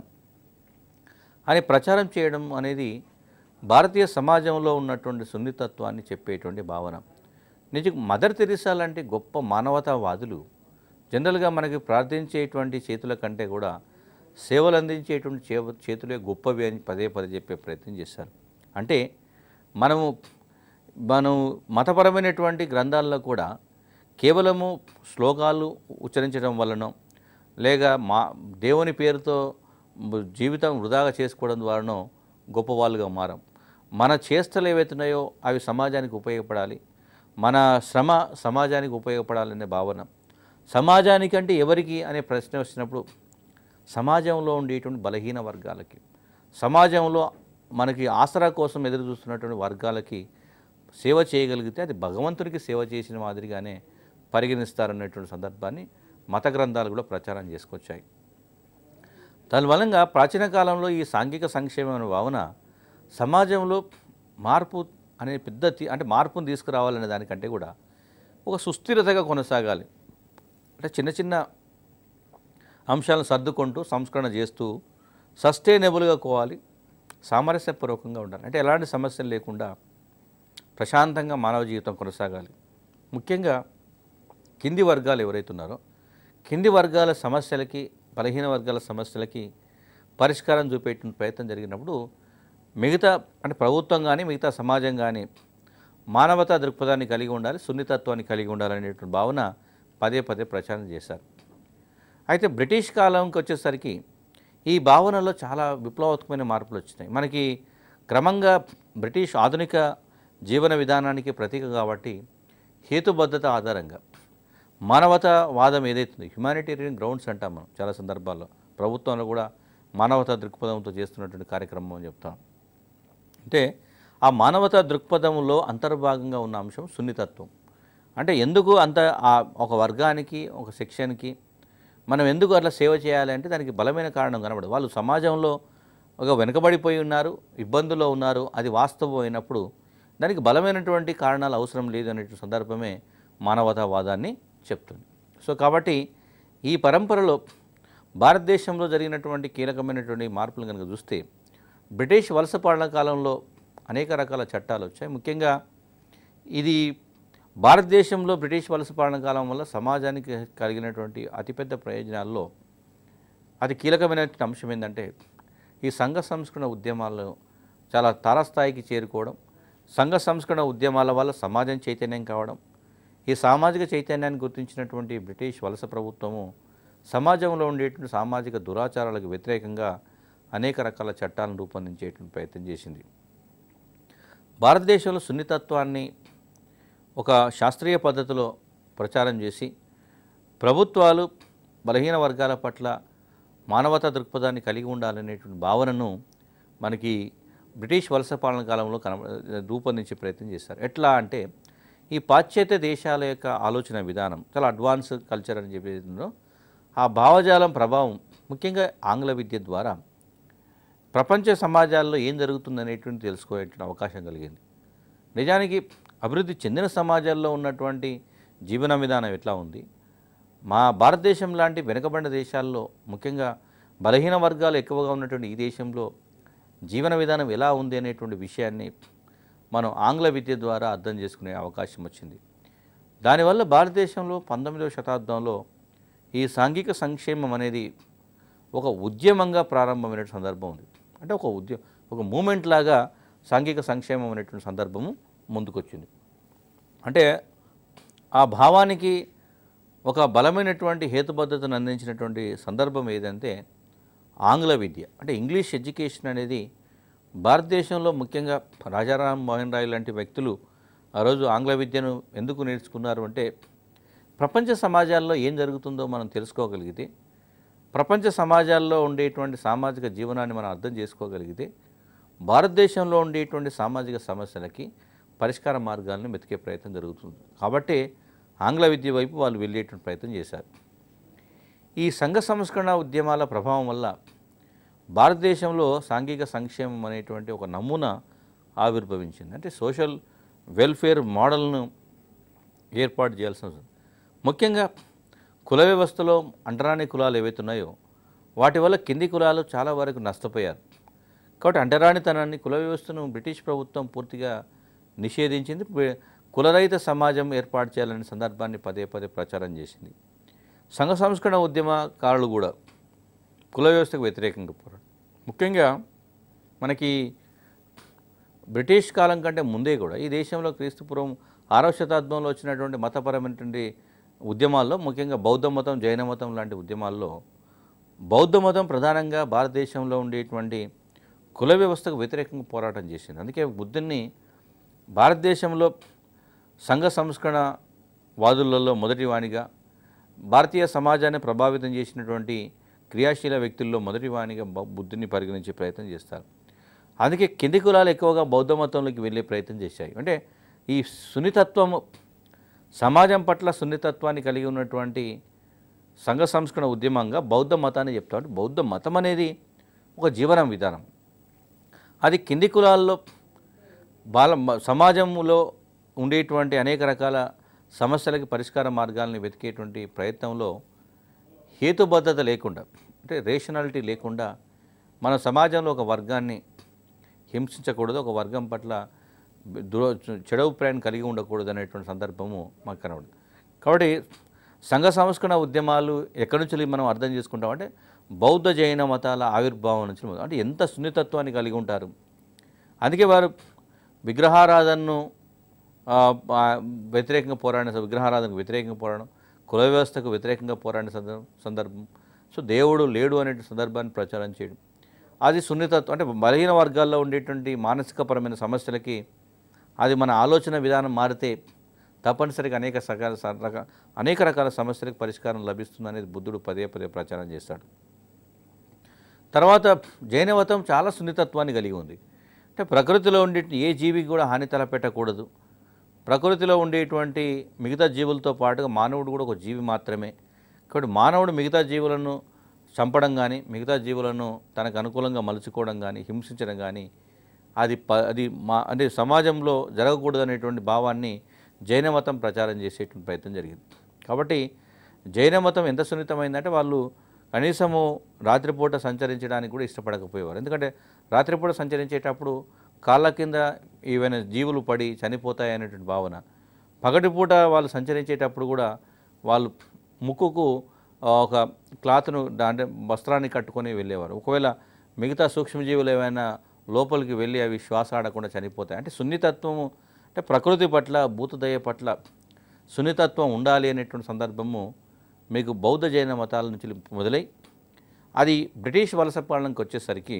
అని ప్రచారం చేయడం అనేది భారతీయ సమాజంలో ఉన్నటువంటి సున్నితత్వాన్ని చెప్పేటువంటి భావన నిజం మదర్ తెరిసా లాంటి గొప్ప మానవతావాదులు జనరల్గా మనకి ప్రార్థించేటువంటి చేతుల కంటే కూడా సేవలు అందించేటువంటి చే చేతులే గొప్పవి అని పదే పదే చెప్పే ప్రయత్నం చేశారు అంటే మనము మనం మతపరమైనటువంటి గ్రంథాల్లో కూడా కేవలము శ్లోకాలు ఉచ్చరించడం వలన లేక మా దేవుని పేరుతో జీవితం వృధాగా చేసుకోవడం ద్వారానో గొప్పవాళ్ళుగా మారం మన చేష్టలు ఏవైతున్నాయో అవి సమాజానికి ఉపయోగపడాలి మన శ్రమ సమాజానికి ఉపయోగపడాలనే భావన సమాజానికంటే ఎవరికి అనే ప్రశ్న వచ్చినప్పుడు సమాజంలో ఉండేటువంటి బలహీన వర్గాలకి సమాజంలో మనకి ఆసరా కోసం ఎదురు చూస్తున్నటువంటి వర్గాలకి సేవ చేయగలిగితే అది భగవంతునికి సేవ చేసిన మాదిరిగానే పరిగణిస్తారనేటువంటి సందర్భాన్ని మత గ్రంథాలు కూడా ప్రచారం చేసుకొచ్చాయి దాని వలంగా ప్రాచీన కాలంలో ఈ సాంఘిక సంక్షేమం అనే భావన సమాజంలో మార్పు అనే పెద్ద తీ- అంటే మార్పును తీసుకురావాలనే దానికంటే కూడా ఒక సుస్థిరతగా కొనసాగాలి అంటే చిన్న చిన్న అంశాలను సర్దుకుంటూ సంస్కరణ చేస్తూ సస్టైనబుల్గా కోవాలి సామరస్యపూర్వకంగా ఉండాలి అంటే ఎలాంటి సమస్యలు లేకుండా ప్రశాంతంగా మానవ జీవితం కొనసాగాలి ముఖ్యంగా కింది వర్గాలు ఎవరైతే ఉన్నారో కింది వర్గాల సమస్యలకి బలహీన వర్గాల సమస్యలకి పరిష్కారం చూపేటువంటి ప్రయత్నం జరిగినప్పుడు మిగతా అంటే ప్రభుత్వం కానీ మిగతా సమాజం కానీ మానవతా దృక్పథాన్ని కలిగి ఉండాలి సున్నితత్వాన్ని కలిగి ఉండాలనేటువంటి భావన పదే పదే ప్రచారం చేశారు అయితే బ్రిటిష్ కాలంకి వచ్చేసరికి ఈ భావనలో చాలా విప్లవాత్మకమైన మార్పులు వచ్చినాయి మనకి క్రమంగా బ్రిటిష్ ఆధునిక జీవన విధానానికి ప్రతీక కాబట్టి హేతుబద్ధత ఆధారంగా మానవతావాదం ఏదైతుందో హ్యుమానిటేరియన్ గ్రౌండ్స్ అంటాం మనం చాలా సందర్భాల్లో ప్రభుత్వంలో కూడా మానవతా దృక్పథంతో చేస్తున్నటువంటి కార్యక్రమం అని చెప్తాం అంటే ఆ మానవతా దృక్పథంలో అంతర్భాగంగా ఉన్న అంశం సున్నితత్వం అంటే ఎందుకు అంత ఆ ఒక వర్గానికి ఒక సెక్షన్కి మనం ఎందుకు అట్లా సేవ చేయాలి అంటే దానికి బలమైన కారణం కనబడదు వాళ్ళు సమాజంలో ఒక వెనుకబడిపోయి ఉన్నారు ఇబ్బందుల్లో ఉన్నారు అది వాస్తవం అయినప్పుడు దానికి బలమైనటువంటి కారణాలు అవసరం లేదు అనే సందర్భమే మానవతావాదాన్ని చెప్తుంది సో కాబట్టి ఈ పరంపరలో భారతదేశంలో జరిగినటువంటి కీలకమైనటువంటి మార్పులు కనుక చూస్తే బ్రిటిష్ వలస పాలన కాలంలో అనేక రకాల చట్టాలు వచ్చాయి ముఖ్యంగా ఇది భారతదేశంలో బ్రిటిష్ వలస పాలన కాలం వల్ల సమాజానికి కలిగినటువంటి అతిపెద్ద ప్రయోజనాల్లో అతి కీలకమైనటువంటి అంశం ఏంటంటే ఈ సంఘ సంస్కరణ ఉద్యమాలు చాలా తారస్థాయికి చేరుకోవడం సంఘ సంస్కరణ ఉద్యమాల వల్ల సమాజం చైతన్యం కావడం ఈ సామాజిక చైతన్యాన్ని గుర్తించినటువంటి బ్రిటిష్ వలస ప్రభుత్వము సమాజంలో ఉండేటువంటి సామాజిక దురాచారాలకు వ్యతిరేకంగా అనేక రకాల చట్టాలను రూపొందించేటువంటి ప్రయత్నం చేసింది భారతదేశంలో సున్నితత్వాన్ని ఒక శాస్త్రీయ పద్ధతిలో ప్రచారం చేసి ప్రభుత్వాలు బలహీన వర్గాల పట్ల మానవతా దృక్పథాన్ని కలిగి ఉండాలనేటువంటి భావనను మనకి బ్రిటిష్ వలస పాలన కాలంలో కన రూపొందించే ప్రయత్నం చేశారు ఎట్లా అంటే ఈ పాశ్చాత్య దేశాల యొక్క ఆలోచన విధానం చాలా అడ్వాన్స్ కల్చర్ అని చెప్పేసిందో ఆ భావజాలం ప్రభావం ముఖ్యంగా ఆంగ్ల విద్య ద్వారా ప్రపంచ సమాజాల్లో ఏం జరుగుతుందనేటువంటి తెలుసుకోవడానికి అవకాశం కలిగింది నిజానికి అభివృద్ధి చెందిన సమాజాల్లో ఉన్నటువంటి జీవన విధానం ఎట్లా ఉంది మా భారతదేశం లాంటి వెనుకబడిన దేశాల్లో ముఖ్యంగా బలహీన వర్గాలు ఎక్కువగా ఉన్నటువంటి ఈ దేశంలో జీవన విధానం ఎలా ఉంది అనేటువంటి విషయాన్ని మనం ఆంగ్ల విద్య ద్వారా అర్థం చేసుకునే అవకాశం వచ్చింది దానివల్ల భారతదేశంలో పంతొమ్మిదవ శతాబ్దంలో ఈ సాంఘిక సంక్షేమం అనేది ఒక ఉద్యమంగా ప్రారంభమైన సందర్భం ఉంది అంటే ఒక ఉద్యమం ఒక మూమెంట్ లాగా సాంఘిక సంక్షేమం అనేటువంటి సందర్భము ముందుకొచ్చింది అంటే ఆ భావానికి ఒక బలమైనటువంటి హేతుబద్ధతను అందించినటువంటి సందర్భం ఏదంటే ఆంగ్ల విద్య అంటే ఇంగ్లీష్ ఎడ్యుకేషన్ అనేది భారతదేశంలో ముఖ్యంగా రాజారాం మోహన్ రాయ్ లాంటి వ్యక్తులు ఆ రోజు ఆంగ్ల విద్యను ఎందుకు నేర్చుకున్నారు అంటే ప్రపంచ సమాజాల్లో ఏం జరుగుతుందో మనం తెలుసుకోగలిగితే ప్రపంచ సమాజాల్లో ఉండేటువంటి సామాజిక జీవనాన్ని మనం అర్థం చేసుకోగలిగితే భారతదేశంలో ఉండేటువంటి సామాజిక సమస్యలకి పరిష్కార మార్గాలను వెతికే ప్రయత్నం జరుగుతుంది కాబట్టి ఆంగ్ల విద్య వైపు వాళ్ళు వెళ్ళేటువంటి ప్రయత్నం చేశారు ఈ సంఘ సంస్కరణ ఉద్యమాల ప్రభావం వల్ల భారతదేశంలో సాంఘిక సంక్షేమం అనేటువంటి ఒక నమూనా ఆవిర్భవించింది అంటే సోషల్ వెల్ఫేర్ మోడల్ను ఏర్పాటు చేయాల్సిన అవసరం ముఖ్యంగా కుల వ్యవస్థలో అంటరాని కులాలు ఏవైతే ఉన్నాయో వాటి వల్ల కింది కులాలు చాలా వరకు నష్టపోయారు కాబట్టి అంటరానితనాన్ని కుల వ్యవస్థను బ్రిటిష్ ప్రభుత్వం పూర్తిగా నిషేధించింది బె- కులరహిత సమాజం ఏర్పాటు చేయాలనే సందర్భాన్ని పదే పదే ప్రచారం చేసింది సంఘ సంస్కరణ ఉద్యమకారులు కూడా కుల వ్యవస్థకు వ్యతిరేకంగా పోరాడు ముఖ్యంగా మనకి బ్రిటిష్ కాలం కంటే ముందే కూడా ఈ దేశంలో క్రీస్తుపురం ఆరవ శతాబ్దంలో వచ్చినటువంటి మతపరమైనటువంటి ఉద్యమాల్లో ముఖ్యంగా బౌద్ధ మతం జైన మతం లాంటి ఉద్యమాల్లో బౌద్ధ మతం ప్రధానంగా భారతదేశంలో ఉండేటువంటి కుల వ్యవస్థకు వ్యతిరేకంగా పోరాటం చేసింది అందుకే బుద్ధుని భారతదేశంలో సంఘ సంస్కరణ వాదులలో మొదటి వానిగా భారతీయ సమాజాన్ని ప్రభావితం చేసినటువంటి క్రియాశీల వ్యక్తుల్లో మొదటి వానిగా బౌ- బుద్ధుని పరిగణించే ప్రయత్నం చేస్తారు అందుకే కింది కులాలు ఎక్కువగా బౌద్ధ మతంలోకి వెళ్ళే ప్రయత్నం చేశాయి అంటే ఈ సున్నితత్వము సమాజం పట్ల సున్నితత్వాన్ని కలిగి ఉన్నటువంటి సంఘ సంస్కరణ ఉద్యమంగా బౌద్ధ మతాన్ని చెప్తాడు బౌద్ధ మతం అనేది ఒక జీవన విధానం అది కింది కులాల్లో బాల మ- సమాజంలో ఉండేటువంటి అనేక రకాల సమస్యలకి పరిష్కార మార్గాల్ని వెతికేటువంటి ప్రయత్నంలో హేతుబద్ధత లేకుండా అంటే రేషనాలిటీ లేకుండా మన సమాజంలో ఒక వర్గాన్ని హింసించకూడదు ఒక వర్గం పట్ల దుర చెడు అభిప్రాయం కలిగి ఉండకూడదు అనేటువంటి సందర్భము మాకు కనబడుతుంది కాబట్టి సంఘ సంస్కరణ ఉద్యమాలు ఎక్కడి నుంచి మనం అర్థం చేసుకుంటామంటే బౌద్ధ జైన మతాల ఆవిర్భావం నుంచి మొదలు. అంటే ఎంత సున్నితత్వాన్ని కలిగి ఉంటారు అందుకే వారు విగ్రహారాధనను ఆ, ఆ, వ్యతిరేకంగా పోరాడిన విగ్రహారాధనకు వ్యతిరేకంగా పోరాడడం కుల వ్యవస్థకు వ్యతిరేకంగా పోరాడిన సందర్భం సందర్భం సో దేవుడు లేడు అనే సందర్భాన్ని ప్రచారం చేయడం అది సున్నితత్వం అంటే బలహీన వర్గాల్లో ఉండేటువంటి మానసికపరమైన సమస్యలకి అది మన ఆలోచన విధానం మారితే తప్పనిసరిగా అనేక సకాల స- రక- అనేక రకాల సమస్యలకు పరిష్కారం లభిస్తుంది అనేది బుద్ధుడు పదే పదే ప్రచారం చేస్తాడు తర్వాత జైనమతం చాలా సున్నితత్వాన్ని కలిగి ఉంది అంటే ప్రకృతిలో ఉండే ఏ జీవికి కూడా హాని తలపెట్టకూడదు ప్రకృతిలో ఉండేటువంటి మిగతా జీవులతో పాటుగా మానవుడు కూడా ఒక జీవి మాత్రమే కాబట్టి మానవుడు మిగతా జీవులను చంపడం కానీ మిగతా జీవులను తనకు అనుకూలంగా మలుచుకోవడం కానీ హింసించడం కానీ అది ప అది మా అంటే సమాజంలో జరగకూడదు అనేటువంటి భావాన్ని జైన మతం ప్రచారం చేసేటువంటి ప్రయత్నం జరిగింది కాబట్టి జైన మతం ఎంత సున్నితమైందంటే వాళ్ళు కనీసము రాత్రిపూట సంచరించడానికి కూడా ఇష్టపడకపోయేవారు ఎందుకంటే రాత్రిపూట సంచరించేటప్పుడు కాళ్ళ కింద ఏవైనా జీవులు పడి చనిపోతాయి అనేటువంటి భావన పగటిపూట వాళ్ళు సంచరించేటప్పుడు కూడా వాళ్ళు ముక్కుకు ఆ, ఒక క్లాత్ను దా- అంటే వస్త్రాన్ని కట్టుకొని వెళ్ళేవారు ఒకవేళ మిగతా సూక్ష్మజీవులు ఏమైనా లోపలికి వెళ్ళి అవి శ్వాస ఆడకుండా చనిపోతాయి అంటే సున్నితత్వము అంటే ప్రకృతి పట్ల భూతదయ పట్ల సున్నితత్వం ఉండాలి అనేటువంటి సందర్భము మీకు బౌద్ధ జైన మతాల నుంచి మొదలై అది బ్రిటిష్ వలస పాలనకు వచ్చేసరికి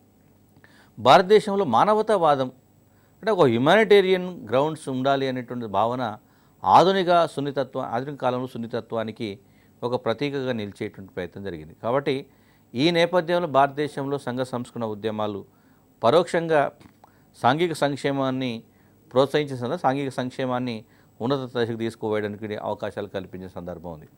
భారతదేశంలో మానవతావాదం అంటే ఒక హ్యుమానిటేరియన్ గ్రౌండ్స్ ఉండాలి అనేటువంటి భావన ఆధునిక సున్నితత్వం ఆధునిక కాలంలో సున్నితత్వానికి ఒక ప్రతీకగా నిలిచేటువంటి ప్రయత్నం జరిగింది కాబట్టి ఈ నేపథ్యంలో భారతదేశంలో సంఘ సంస్కరణ ఉద్యమాలు పరోక్షంగా సాంఘిక సంక్షేమాన్ని ప్రోత్సహించిన సందర్భం సాంఘిక సంక్షేమాన్ని ఉన్నత దశకు తీసుకుపోయడానికి అవకాశాలు కల్పించిన సందర్భం ఉంది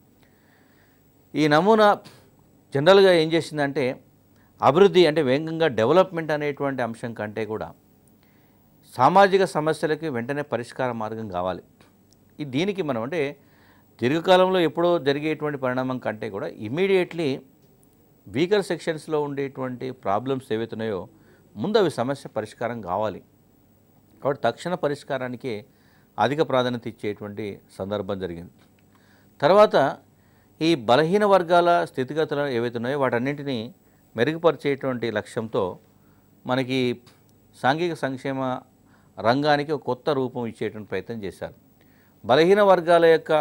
ఈ నమూనా జనరల్గా ఏం చేసిందంటే అభివృద్ధి అంటే వేగంగా డెవలప్మెంట్ అనేటువంటి అంశం కంటే కూడా సామాజిక సమస్యలకి వెంటనే పరిష్కార మార్గం కావాలి ఈ దీనికి మనం అంటే దీర్ఘకాలంలో ఎప్పుడో జరిగేటువంటి పరిణామం కంటే కూడా ఇమీడియట్లీ వీకర్ సెక్షన్స్లో ఉండేటువంటి ప్రాబ్లమ్స్ ఏవైతున్నాయో ముందు అవి సమస్య పరిష్కారం కావాలి కాబట్టి తక్షణ పరిష్కారానికి అధిక ప్రాధాన్యత ఇచ్చేటువంటి సందర్భం జరిగింది తర్వాత ఈ బలహీన వర్గాల స్థితిగతులు ఏవైతే ఉన్నాయో వాటన్నింటినీ మెరుగుపరిచేటువంటి లక్ష్యంతో మనకి సాంఘిక సంక్షేమ రంగానికి ఒక కొత్త రూపం ఇచ్చేటువంటి ప్రయత్నం చేశారు బలహీన వర్గాల యొక్క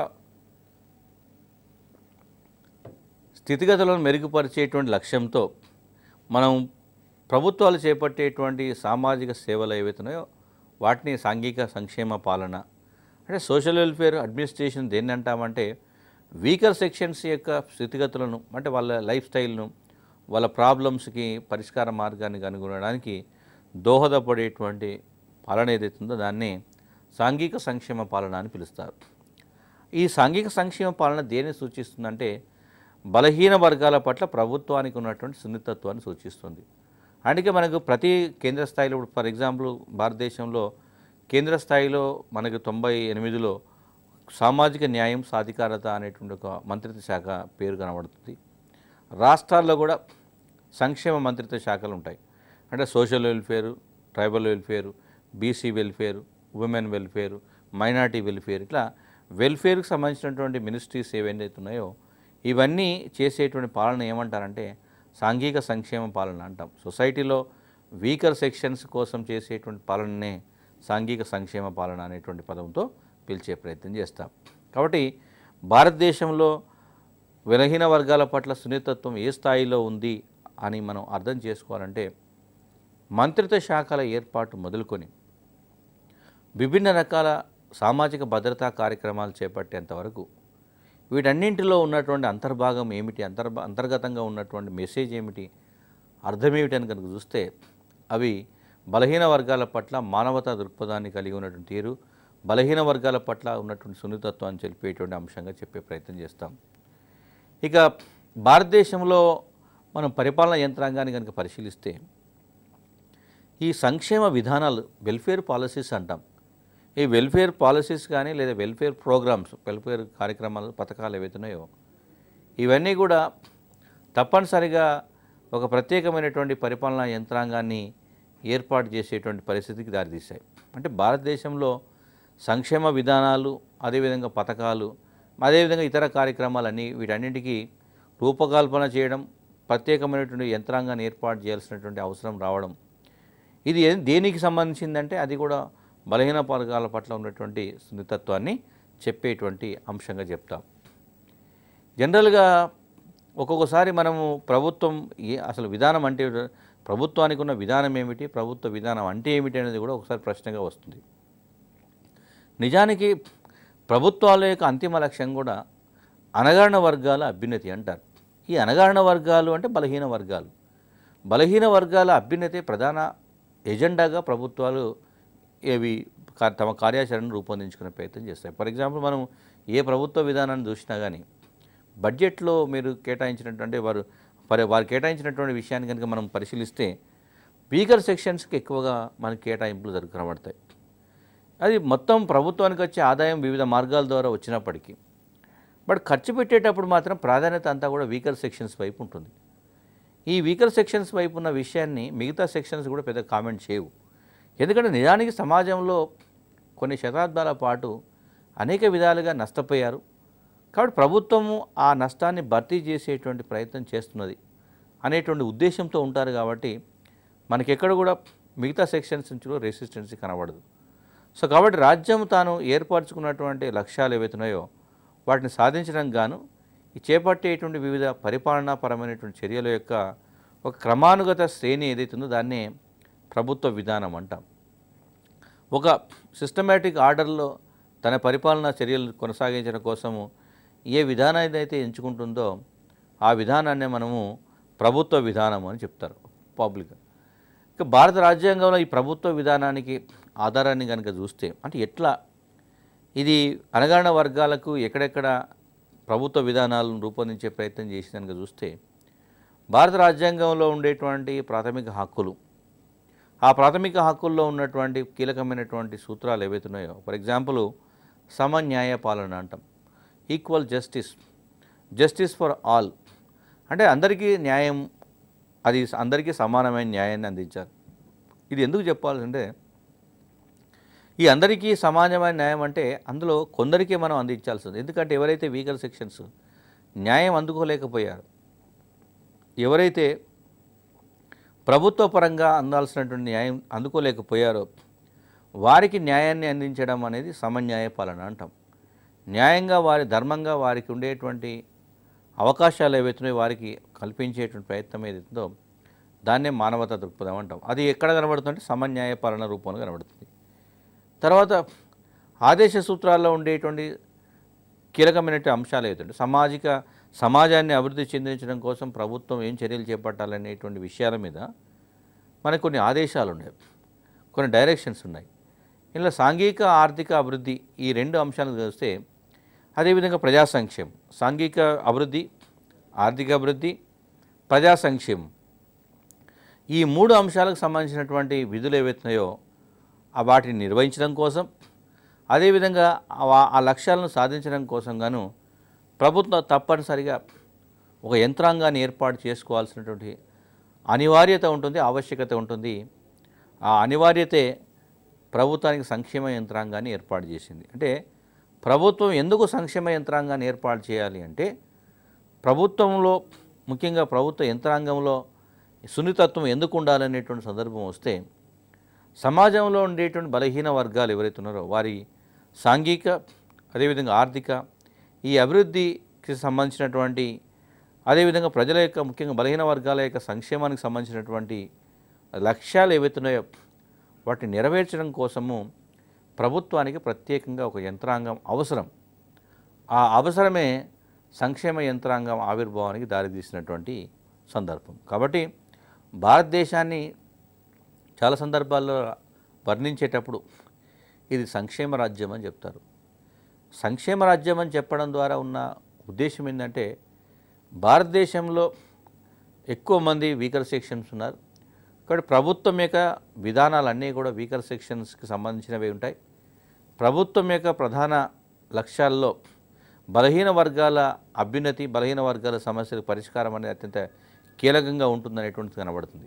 స్థితిగతులను మెరుగుపరిచేటువంటి లక్ష్యంతో మనం ప్రభుత్వాలు చేపట్టేటువంటి సామాజిక సేవలు ఏవైతున్నాయో వాటిని సాంఘిక సంక్షేమ పాలన అంటే సోషల్ వెల్ఫేర్ అడ్మినిస్ట్రేషన్ దేన్ని అంటామంటే వీకర్ సెక్షన్స్ యొక్క స్థితిగతులను అంటే వాళ్ళ లైఫ్ స్టైల్ను వాళ్ళ ప్రాబ్లమ్స్కి పరిష్కార మార్గాన్ని కనుగొనడానికి దోహదపడేటువంటి పాలన ఏదైతుందో దాన్ని సాంఘిక సంక్షేమ పాలన అని పిలుస్తారు ఈ సాంఘిక సంక్షేమ పాలన దేన్ని సూచిస్తుందంటే బలహీన వర్గాల పట్ల ప్రభుత్వానికి ఉన్నటువంటి సున్నితత్వాన్ని సూచిస్తుంది అందుకే మనకు ప్రతి కేంద్ర స్థాయిలో ఇప్పుడు ఫర్ ఎగ్జాంపుల్ భారతదేశంలో కేంద్ర స్థాయిలో మనకు తొంభై ఎనిమిదిలో సామాజిక న్యాయం సాధికారత అనేటువంటి ఒక మంత్రిత్వ శాఖ పేరు కనబడుతుంది రాష్ట్రాల్లో కూడా సంక్షేమ మంత్రిత్వ శాఖలు ఉంటాయి అంటే social welfare tribal welfare BC welfare women welfare minority welfare ఇట్లా వెల్ఫేర్కి సంబంధించినటువంటి మినిస్ట్రీస్ ఏవైతే ఉన్నాయో ఇవన్నీ చేసేటువంటి పాలన ఏమంటారంటే సాంఘిక సంక్షేమ పాలన అంటాం సొసైటీలో వీకర్ సెక్షన్స్ కోసం చేసేటువంటి పాలననే సాంఘిక సంక్షేమ పాలన అనేటువంటి పదంతో పిలిచే ప్రయత్నం చేస్తాం కాబట్టి భారతదేశంలో బలహీన వర్గాల పట్ల సున్నితత్వం ఏ స్థాయిలో ఉంది అని మనం అర్థం చేసుకోవాలంటే మంత్రిత్వ శాఖల ఏర్పాటు మొదలుకొని విభిన్న రకాల సామాజిక భద్రతా కార్యక్రమాలు చేపట్టేంత వరకు వీటన్నింటిలో ఉన్నటువంటి అంతర్భాగం ఏమిటి అంతర్భ అంతర్గతంగా ఉన్నటువంటి మెసేజ్ ఏమిటి అర్థం ఏమిటి అని కనుక చూస్తే అవి బలహీన వర్గాల పట్ల మానవతా దృక్పథాన్ని కలిగి ఉన్నటువంటి తీరు బలహీన వర్గాల పట్ల ఉన్నటువంటి సున్నితత్వాన్ని తెలిపేటువంటి అంశంగా చెప్పే ప్రయత్నం చేస్తాం ఇక భారతదేశంలో మనం పరిపాలనా యంత్రాంగాన్ని కనుక పరిశీలిస్తే ఈ సంక్షేమ విధానాలు వెల్ఫేర్ పాలసీస్ అంటాం ఈ వెల్ఫేర్ పాలసీస్ కానీ లేదా వెల్ఫేర్ ప్రోగ్రామ్స్ వెల్ఫేర్ కార్యక్రమాలు పథకాలు ఏవైతున్నాయో ఇవన్నీ కూడా తప్పనిసరిగా ఒక ప్రత్యేకమైనటువంటి పరిపాలనా యంత్రాంగాన్ని ఏర్పాటు చేసేటువంటి పరిస్థితికి దారితీశాయి అంటే భారతదేశంలో సంక్షేమ విధానాలు అదేవిధంగా పథకాలు అదేవిధంగా ఇతర కార్యక్రమాలన్నీ వీటన్నింటికీ రూపకల్పన చేయడం ప్రత్యేకమైనటువంటి యంత్రాంగాన్ని ఏర్పాటు చేయాల్సినటువంటి అవసరం రావడం ఇది ఏ- దేనికి సంబంధించిందంటే అది కూడా బలహీన వర్గాల పట్ల ఉన్నటువంటి సున్నితత్వాన్ని చెప్పేటువంటి అంశంగా చెప్తాం జనరల్గా ఒక్కొక్కసారి మనము ప్రభుత్వం ఏ అసలు విధానం అంటే ప్రభుత్వానికి ఉన్న విధానం ఏమిటి ప్రభుత్వ విధానం అంటే ఏమిటి అనేది కూడా ఒకసారి ప్రశ్నగా వస్తుంది నిజానికి ప్రభుత్వాల యొక్క అంతిమ లక్ష్యం కూడా అనగారిన వర్గాల అభ్యున్నతి అంటారు ఈ అనగారిన వర్గాలు అంటే బలహీన వర్గాలు బలహీన వర్గాల అభ్యున్నతి ప్రధాన ఎజెండాగా ప్రభుత్వాలు ఇవి కా- తమ కార్యాచరణను రూపొందించుకునే ప్రయత్నం చేస్తాయి ఫర్ ఎగ్జాంపుల్ మనం ఏ ప్రభుత్వ విధానాన్ని చూసినా కానీ బడ్జెట్లో మీరు కేటాయించినటువంటి వారు పరి వారు కేటాయించినటువంటి విషయాన్ని కనుక మనం పరిశీలిస్తే వీకర్ సెక్షన్స్కి ఎక్కువగా మనకి కేటాయింపులు జరుగు కనబడతాయి అది మొత్తం ప్రభుత్వానికి వచ్చే ఆదాయం వివిధ మార్గాల ద్వారా వచ్చినప్పటికీ బట్ ఖర్చు పెట్టేటప్పుడు మాత్రం ప్రాధాన్యత అంతా కూడా వీకర్ సెక్షన్స్ వైపు ఉంటుంది ఈ వీకర్ సెక్షన్స్ వైపు ఉన్న విషయాన్ని మిగతా సెక్షన్స్ కూడా పెద్ద కామెంట్ చేయవు ఎందుకంటే నిజానికి సమాజంలో కొన్ని శతాబ్దాల పాటు అనేక విధాలుగా నష్టపోయారు కాబట్టి ప్రభుత్వము ఆ నష్టాన్ని భర్తీ చేసేటువంటి ప్రయత్నం చేస్తున్నది అనేటువంటి ఉద్దేశంతో ఉంటారు కాబట్టి మనకెక్కడ కూడా మిగతా సెక్షన్స్ నుంచి కూడా రెసిస్టెన్సీ కనబడదు సో కాబట్టి రాజ్యం తాను ఏర్పరచుకున్నటువంటి లక్ష్యాలు ఏవైతున్నాయో వాటిని సాధించడానికి గాను ఈ చేపట్టేటువంటి వివిధ పరిపాలనాపరమైనటువంటి చర్యల యొక్క ఒక క్రమానుగత శ్రేణి ఏదైతుందో దాన్నే ప్రభుత్వ విధానం అంటాం ఒక సిస్టమేటిక్ ఆర్డర్లో తన పరిపాలనా చర్యలు కొనసాగించడం కోసము ఏ విధానాన్ని అయితే ఎంచుకుంటుందో ఆ విధానాన్నే మనము ప్రభుత్వ విధానం అని చెప్తారు పబ్లిక్ ఇక భారత రాజ్యాంగంలో ఈ ప్రభుత్వ విధానానికి ఆధారాన్ని కనుక చూస్తే అంటే ఎట్లా ఇది అనగారిన వర్గాలకు ఎక్కడెక్కడ ప్రభుత్వ విధానాలను రూపొందించే ప్రయత్నం చేసి కనుక చూస్తే భారత రాజ్యాంగంలో ఉండేటువంటి ప్రాథమిక హక్కులు ఆ ప్రాథమిక హక్కుల్లో ఉన్నటువంటి కీలకమైనటువంటి సూత్రాలు ఏవైతే ఉన్నాయో ఫర్ ఎగ్జాంపుల్ సమన్యాయ పాలన అంటాం equal justice justice for all అంటే అందరికీ న్యాయం అది అందరికీ సమానమైన న్యాయాన్ని అందించాలి ఇది ఎందుకు చెప్పాలంటే ఈ అందరికీ సమానమైన న్యాయం అంటే అందులో కొందరికే మనం అందించాల్సి ఉంది ఎందుకంటే ఎవరైతే వీకర్ సెక్షన్స్ న్యాయం అందుకోలేకపోయారు ఎవరైతే ప్రభుత్వ పరంగా అందాల్సినటువంటి న్యాయం అందుకోలేకపోయారో వారికి న్యాయాన్ని అందించడం అనేది సమన్యాయ పాలన అంటాం న్యాయంగా వారి ధర్మంగా వారికి ఉండేటువంటి అవకాశాలు ఏవైతున్నాయో వారికి కల్పించేటువంటి ప్రయత్నం ఏదైతుందో దాన్నే మానవతా దృక్పథం అంటాం అది ఎక్కడ కనబడుతుందంటే సమన్యాయ పాలన రూపంలో కనబడుతుంది తర్వాత ఆదేశ సూత్రాల్లో ఉండేటువంటి కీలకమైనటువంటి అంశాలు ఏదంటే సామాజిక సమాజాన్ని అభివృద్ధి చెందించడం కోసం ప్రభుత్వం ఏం చర్యలు చేపట్టాలనేటువంటి విషయాల మీద మనకు కొన్ని ఆదేశాలు ఉన్నాయి కొన్ని డైరెక్షన్స్ ఉన్నాయి ఇందులో సాంఘిక ఆర్థిక అభివృద్ధి ఈ రెండు అంశాలను చూస్తే అదేవిధంగా ప్రజా సంక్షేమం సాంఘిక అభివృద్ధి ఆర్థిక అభివృద్ధి ప్రజా సంక్షేమం ఈ మూడు అంశాలకు సంబంధించినటువంటి విధులు ఏవైతున్నాయో ఆ వాటిని నిర్వహించడం కోసం అదేవిధంగా ఆ- ఆ లక్ష్యాలను సాధించడం కోసం గాను ప్రభుత్వం తప్పనిసరిగా ఒక యంత్రాంగాన్ని ఏర్పాటు చేసుకోవాల్సినటువంటి అనివార్యత ఉంటుంది ఆవశ్యకత ఉంటుంది ఆ అనివార్యతే ప్రభుత్వానికి సంక్షేమ యంత్రాంగాన్ని ఏర్పాటు చేసింది అంటే ప్రభుత్వం ఎందుకు సంక్షేమ యంత్రాంగాన్ని ఏర్పాటు చేయాలి అంటే ప్రభుత్వంలో ముఖ్యంగా ప్రభుత్వ యంత్రాంగంలో సున్నితత్వం ఎందుకు ఉండాలనేటువంటి సందర్భం వస్తే సమాజంలో ఉండేటువంటి బలహీన వర్గాలు ఎవరైతే ఉన్నారో వారి సాంఘిక అదేవిధంగా ఆర్థిక ఈ అభివృద్ధికి సంబంధించినటువంటి అదేవిధంగా ప్రజల యొక్క ముఖ్యంగా బలహీన వర్గాల యొక్క సంక్షేమానికి సంబంధించినటువంటి లక్ష్యాలు ఏవైతే ఉన్నాయో వాటిని నెరవేర్చడం కోసము ప్రభుత్వానికి ప్రత్యేకంగా ఒక యంత్రాంగం అవసరం ఆ అవసరమే సంక్షేమ యంత్రాంగం ఆవిర్భావానికి దారితీసినటువంటి సందర్భం కాబట్టి భారతదేశాన్ని చాలా సందర్భాల్లో వర్ణించేటప్పుడు ఇది సంక్షేమ రాజ్యం అని చెప్తారు సంక్షేమ రాజ్యం అని చెప్పడం ద్వారా ఉన్న ఉద్దేశం ఏంటంటే భారతదేశంలో ఎక్కువ మంది వీకర్ సెక్షన్స్ ఉన్నారు కాబట్టి ప్రభుత్వం యొక్క విధానాలన్నీ కూడా వీకర్ సెక్షన్స్కి సంబంధించినవి ఉంటాయి ప్రభుత్వం యొక్క ప్రధాన లక్ష్యాల్లో బలహీన వర్గాల అభ్యున్నతి బలహీన వర్గాల సమస్యల పరిష్కారం అనేది అత్యంత కీలకంగా ఉంటుందనేటువంటిది కనబడుతుంది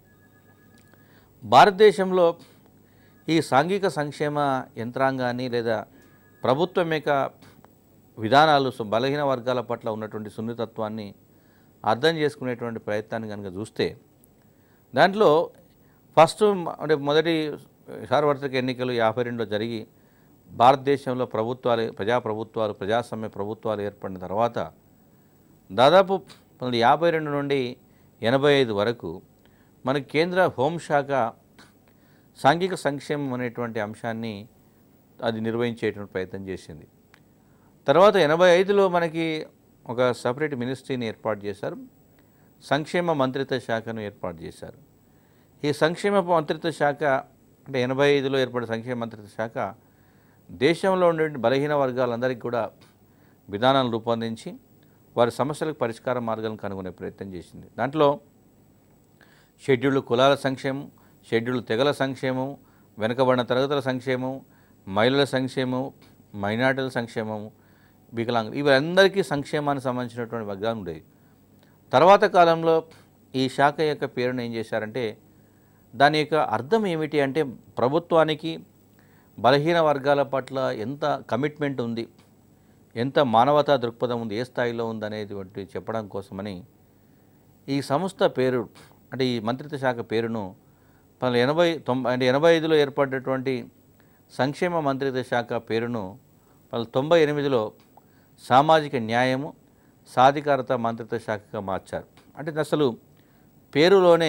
భారతదేశంలో ఈ సాంఘిక సంక్షేమ యంత్రాంగాన్ని లేదా ప్రభుత్వం యొక్క విధానాలు సు- బలహీన వర్గాల పట్ల ఉన్నటువంటి సున్నితత్వాన్ని అర్థం చేసుకునేటువంటి ప్రయత్నాన్ని కనుక చూస్తే దాంట్లో ఫస్ట్ మ- అంటే మొదటి సార్వత్రిక ఎన్నికలు యాభై రెండులో జరిగి భారతదేశంలో ప్రభుత్వాలు ప్రజాప్రభుత్వాలు ప్రజాస్వామ్య ప్రభుత్వాలు ఏర్పడిన తర్వాత దాదాపు పంతొమ్మిది యాభై రెండు నుండి ఎనభై ఐదు వరకు మన కేంద్ర హోంశాఖ సాంఘిక సంక్షేమం అనేటువంటి అంశాన్ని అది నిర్వహించేటువంటి ప్రయత్నం చేసింది తర్వాత ఎనభై ఐదులో మనకి ఒక సపరేట్ మినిస్ట్రీని ఏర్పాటు చేశారు సంక్షేమ మంత్రిత్వ శాఖను ఏర్పాటు చేశారు ఈ సంక్షేమ మంత్రిత్వ శాఖ అంటే ఎనభై ఐదులో ఏర్పడిన సంక్షేమ మంత్రిత్వ శాఖ దేశంలో ఉండే బలహీన వర్గాలందరికీ కూడా విధానాలు రూపొందించి వారి సమస్యలకు పరిష్కార మార్గాలను కనుగొనే ప్రయత్నం చేసింది దాంట్లో షెడ్యూల్డ్ కులాల సంక్షేమం షెడ్యూల్డ్ తెగల సంక్షేమం వెనుకబడిన తరగతుల సంక్షేమం మహిళల సంక్షేమం మైనార్టీల సంక్షేమం వికలాంగులు ఇవరందరికీ సంక్షేమానికి సంబంధించినటువంటి వర్గాలు ఉండేవి తర్వాత కాలంలో ఈ శాఖ యొక్క పేరును ఏం చేశారంటే దాని యొక్క అర్థం ఏమిటి అంటే ప్రభుత్వానికి బలహీన వర్గాల పట్ల ఎంత కమిట్మెంట్ ఉంది ఎంత మానవతా దృక్పథం ఉంది ఏ స్థాయిలో ఉంది అనేటువంటి చెప్పడం కోసమని ఈ సంస్థ పేరు అంటే ఈ మంత్రిత్వ శాఖ పేరును పంతొమ్మిది ఎనభై తొంభై అంటే ఎనభై ఐదులో ఏర్పడినటువంటి సంక్షేమ మంత్రిత్వ శాఖ పేరును పంతొమ్మిది తొంభై ఎనిమిదిలో సామాజిక న్యాయము సాధికారత మంత్రిత్వ శాఖగా మార్చారు అంటే అసలు పేరులోనే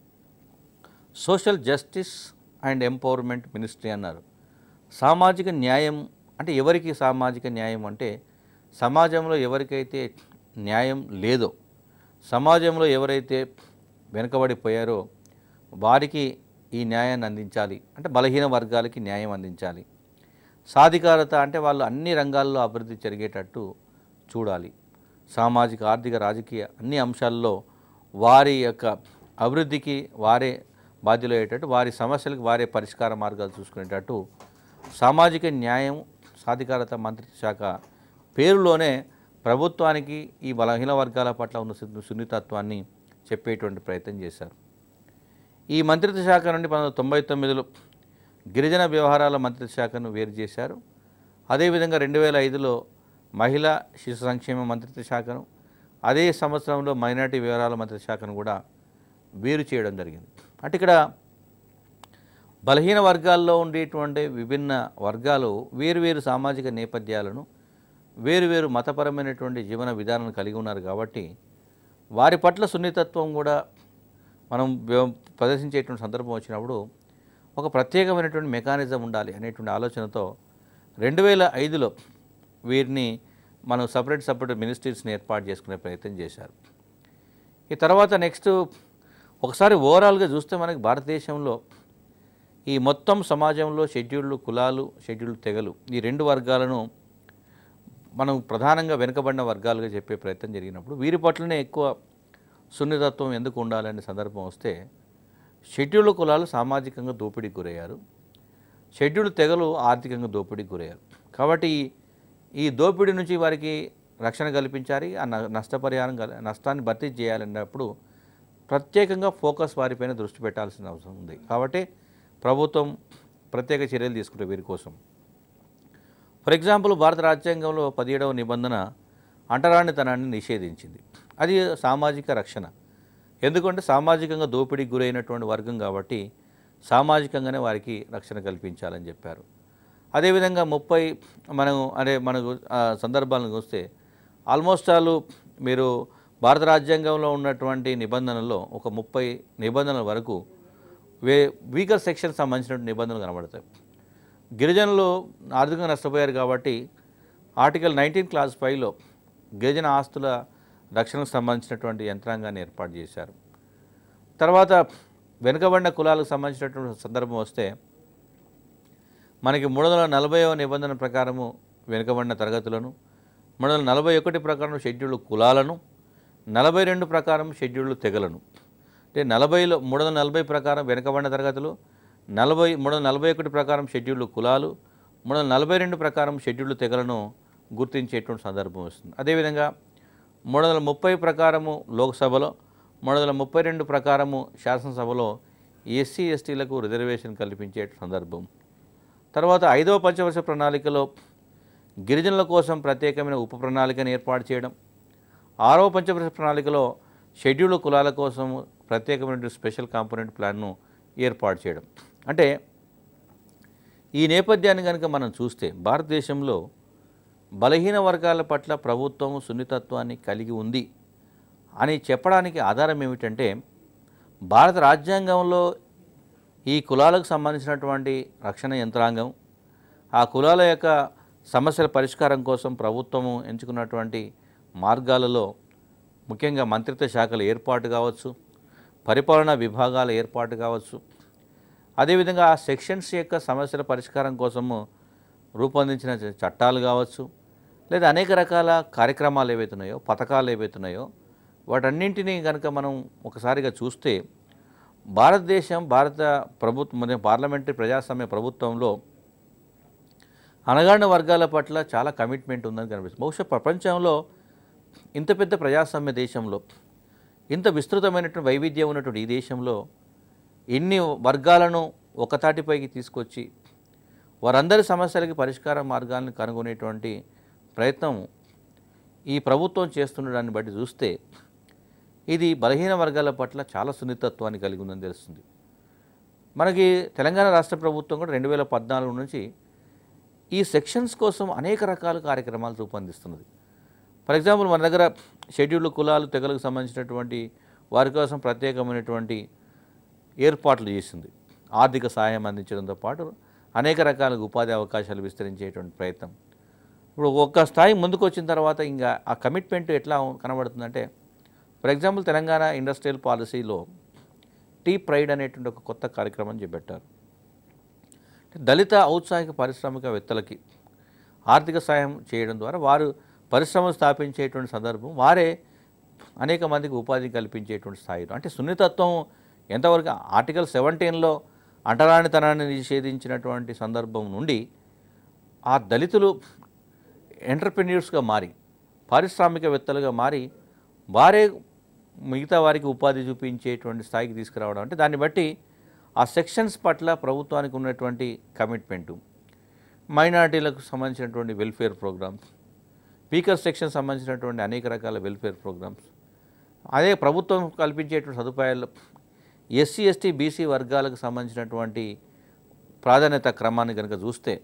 social justice and empowerment ministry అన్నారు సామాజిక న్యాయం అంటే ఎవరికి సామాజిక న్యాయం అంటే సమాజంలో ఎవరికైతే న్యాయం లేదో సమాజంలో ఎవరైతే వెనుకబడిపోయారో వారికి ఈ న్యాయాన్ని అందించాలి అంటే బలహీన వర్గాలకి న్యాయం అందించాలి సాధికారత అంటే వాళ్ళు అన్ని రంగాల్లో అభివృద్ధి జరిగేటట్టు చూడాలి సామాజిక ఆర్థిక రాజకీయ అన్ని అంశాల్లో వారి యొక్క అభివృద్ధికి వారే బాధ్యులు అయ్యేటట్టు వారి సమస్యలకు వారే పరిష్కార మార్గాలు చూసుకునేటట్టు సామాజిక న్యాయం సాధికారత మంత్రిత్వ శాఖ పేరులోనే ప్రభుత్వానికి ఈ బలహీన వర్గాల పట్ల ఉన్న సు- సున్నితత్వాన్ని చెప్పేటువంటి ప్రయత్నం చేశారు ఈ మంత్రిత్వ శాఖ నుండి పంతొమ్మిది వందల తొంభై తొమ్మిదిలో గిరిజన వ్యవహారాల మంత్రిత్వ శాఖను వేరు చేశారు అదేవిధంగా రెండు వేల ఐదులో మహిళా శిశు సంక్షేమ మంత్రిత్వ శాఖను అదే సంవత్సరంలో మైనార్టీ వ్యవహారాల మంత్రిత్వ శాఖను కూడా వేరు చేయడం జరిగింది అంటే ఇక్కడ బలహీన వర్గాల్లో ఉండేటువంటి విభిన్న వర్గాలు వేరువేరు సామాజిక నేపథ్యాలను వేరువేరు మతపరమైనటువంటి జీవన విధానాలను కలిగి ఉన్నారు కాబట్టి వారి పట్ల సున్నితత్వం కూడా మనం వ్య- ప్రదర్శించేటువంటి సందర్భం వచ్చినప్పుడు ఒక ప్రత్యేకమైనటువంటి మెకానిజం ఉండాలి అనేటువంటి ఆలోచనతో రెండు వేల ఐదులో వీరిని మనం సపరేట్ సపరేట్ మినిస్ట్రీస్ని ఏర్పాటు చేసుకునే ప్రయత్నం చేశారు ఈ తర్వాత నెక్స్ట్ ఒకసారి ఓవరాల్గా చూస్తే మనకి భారతదేశంలో ఈ మొత్తం సమాజంలో షెడ్యూల్డ్ కులాలు షెడ్యూల్డ్ తెగలు ఈ రెండు వర్గాలను మనం ప్రధానంగా వెనుకబడిన వర్గాలుగా చెప్పే ప్రయత్నం జరిగినప్పుడు వీరి పట్లనే ఎక్కువ సున్నితత్వం ఎందుకు ఉండాలనే సందర్భం వస్తే షెడ్యూల్డ్ కులాలు సామాజికంగా దోపిడీకి గురయ్యారు షెడ్యూల్డ్ తెగలు ఆర్థికంగా దోపిడీకి గురయ్యారు కాబట్టి ఈ- ఈ దోపిడీ నుంచి వారికి రక్షణ కల్పించాలి ఆ న- నష్టపరిహారం కల- నష్టాన్ని భర్తీ చేయాలన్నప్పుడు ప్రత్యేకంగా ఫోకస్ వారిపైన దృష్టి పెట్టాల్సిన అవసరం ఉంది కాబట్టి ప్రభుత్వం ప్రత్యేక చర్యలు తీసుకుంటే వీరి కోసం ఫర్ ఎగ్జాంపుల్ భారత రాజ్యాంగంలో పదిహేడవ నిబంధన అంటరానితనాన్ని నిషేధించింది అది సామాజిక రక్షణ ఎందుకంటే సామాజికంగా దోపిడీకి గురైనటువంటి వర్గం కాబట్టి సామాజికంగానే వారికి రక్షణ కల్పించాలని చెప్పారు అదేవిధంగా ముప్పై మనం అదే మనకు ఆ, సందర్భాలను చూస్తే ఆల్మోస్ట్ ఆల్ మీరు భారత రాజ్యాంగంలో ఉన్నటువంటి నిబంధనల్లో ఒక ముప్పై నిబంధనల వరకు వే వీకర్ సెక్షన్ సంబంధించినటువంటి నిబంధనలు కనబడతాయి గిరిజనులు ఆర్థికంగా నష్టపోయారు కాబట్టి ఆర్టికల్ నైన్టీన్ క్లాస్ ఫైవ్లో గిరిజన ఆస్తుల రక్షణకు సంబంధించినటువంటి యంత్రాంగాన్ని ఏర్పాటు చేశారు తర్వాత వెనుకబడిన కులాలకు సంబంధించినటువంటి సందర్భం వస్తే మనకి మూడు వందల నలభైవ నిబంధన ప్రకారము వెనుకబడిన తరగతులను మూడు వందల నలభై ఒకటి ప్రకారం షెడ్యూల్డ్ కులాలను నలభై రెండు ప్రకారం షెడ్యూల్డ్ తెగలను అంటే నలభైలో మూడు వందల నలభై ప్రకారం వెనుకబడిన తరగతులు నలభై మూడు వందల నలభై ఒకటి ప్రకారం షెడ్యూల్డ్ కులాలు మూడు వందల నలభై రెండు ప్రకారం షెడ్యూల్డ్ తెగలను గుర్తించేటువంటి సందర్భం వస్తుంది అదేవిధంగా మూడు వందల ముప్పై ప్రకారము లోక్సభలో మూడు వందల ముప్పై రెండు ప్రకారము శాసనసభలో ఎస్సీ ఎస్టీలకు రిజర్వేషన్ కల్పించే సందర్భం తర్వాత ఐదవ పంచవర్ష ప్రణాళికలో గిరిజనుల కోసం ప్రత్యేకమైన ఉప ప్రణాళికను ఏర్పాటు చేయడం ఆరవ పంచవర్ష ప్రణాళికలో షెడ్యూల్డ్ కులాల కోసం ప్రత్యేకమైన స్పెషల్ కాంపోనెంట్ ప్లాన్ను ఏర్పాటు చేయడం అంటే ఈ నేపథ్యాన్ని కనుక మనం చూస్తే భారతదేశంలో బలహీన వర్గాల పట్ల ప్రభుత్వం సున్నితత్వాన్ని కలిగి ఉంది అని చెప్పడానికి ఆధారం ఏమిటంటే భారత రాజ్యాంగంలో ఈ కులాలకు సంబంధించినటువంటి రక్షణ యంత్రాంగం ఆ కులాల యొక్క సమస్యల పరిష్కారం కోసం ప్రభుత్వము ఎంచుకున్నటువంటి మార్గాలలో ముఖ్యంగా మంత్రిత్వ శాఖల ఏర్పాటు కావచ్చు పరిపాలనా విభాగాల ఏర్పాటు కావచ్చు అదేవిధంగా ఆ సెక్షన్స్ యొక్క సమస్యల పరిష్కారం కోసము రూపొందించిన చ- చట్టాలు కావచ్చు లేదా అనేక రకాల కార్యక్రమాలు ఏవైతున్నాయో పథకాలు ఏవైతున్నాయో వాటన్నింటినీ కనుక మనం ఒకసారిగా చూస్తే భారతదేశం భారత ప్రభుత్వం మరియు పార్లమెంటరీ ప్రజాస్వామ్య ప్రభుత్వంలో అనగాడిన వర్గాల పట్ల చాలా కమిట్మెంట్ ఉందని కనిపిస్తుంది బహుశా ప్రపంచంలో ఇంత పెద్ద ప్రజాస్వామ్య దేశంలో ఇంత విస్తృతమైనటువంటి వైవిధ్యం ఉన్నటువంటి ఈ దేశంలో ఇన్ని వర్గాలను ఒకతాటిపైకి తీసుకొచ్చి వారందరి సమస్యలకి పరిష్కార మార్గాలను కనుగొనేటువంటి ప్రయత్నం ఈ ప్రభుత్వం చేస్తుండడాన్ని బట్టి చూస్తే ఇది బలహీన వర్గాల పట్ల చాలా సున్నితత్వాన్ని కలిగి ఉందని తెలుస్తుంది మనకి తెలంగాణ రాష్ట్ర ప్రభుత్వం కూడా రెండు వేల పద్నాలుగు నుంచి ఈ సెక్షన్స్ కోసం అనేక రకాల కార్యక్రమాలు రూపొందిస్తున్నది ఫర్ ఎగ్జాంపుల్ మన దగ్గర షెడ్యూల్డ్ కులాలు తెగలకు సంబంధించినటువంటి వారి కోసం ప్రత్యేకమైనటువంటి ఏర్పాట్లు చేసింది ఆర్థిక సహాయం అందించడంతో పాటు అనేక రకాల ఉపాధి అవకాశాలు విస్తరించేటువంటి ప్రయత్నం ఇప్పుడు ఒక్క స్థాయి ముందుకు వచ్చిన తర్వాత ఇంకా ఆ కమిట్మెంట్ ఎట్లా కనబడుతుందంటే ఫర్ ఎగ్జాంపుల్ తెలంగాణ ఇండస్ట్రియల్ పాలసీలో టీ ప్రైడ్ అనేటువంటి ఒక కొత్త కార్యక్రమం చేపట్టారు దళిత ఔత్సాహిక పారిశ్రామికవేత్తలకి ఆర్థిక సాయం చేయడం ద్వారా వారు పరిశ్రమలు స్థాపించేటువంటి సందర్భం వారే అనేక మందికి ఉపాధి కల్పించేటువంటి స్థాయిలో అంటే సున్నితత్వం ఎంతవరకు ఆర్టికల్ సెవెంటీన్లో అంటరానితనాన్ని నిషేధించినటువంటి సందర్భం నుండి ఆ దళితులు ఎంటర్ప్రెన్యూర్స్గా మారి పారిశ్రామికవేత్తలుగా మారి వారే మిగతా వారికి ఉపాధి చూపించేటువంటి స్థాయికి తీసుకురావడం అంటే దాన్ని బట్టి ఆ సెక్షన్స్ పట్ల ప్రభుత్వానికి ఉన్నటువంటి కమిట్మెంటు మైనారిటీలకు సంబంధించినటువంటి వెల్ఫేర్ ప్రోగ్రామ్స్ వీకర్ సెక్షన్ సంబంధించినటువంటి అనేక రకాల వెల్ఫేర్ ప్రోగ్రామ్స్ అదే ప్రభుత్వం కల్పించేటువంటి సదుపాయాలు ఎస్సీ ఎస్టీ బీసీ వర్గాలకు సంబంధించినటువంటి ప్రాధాన్యత క్రమాన్ని కనుక చూస్తే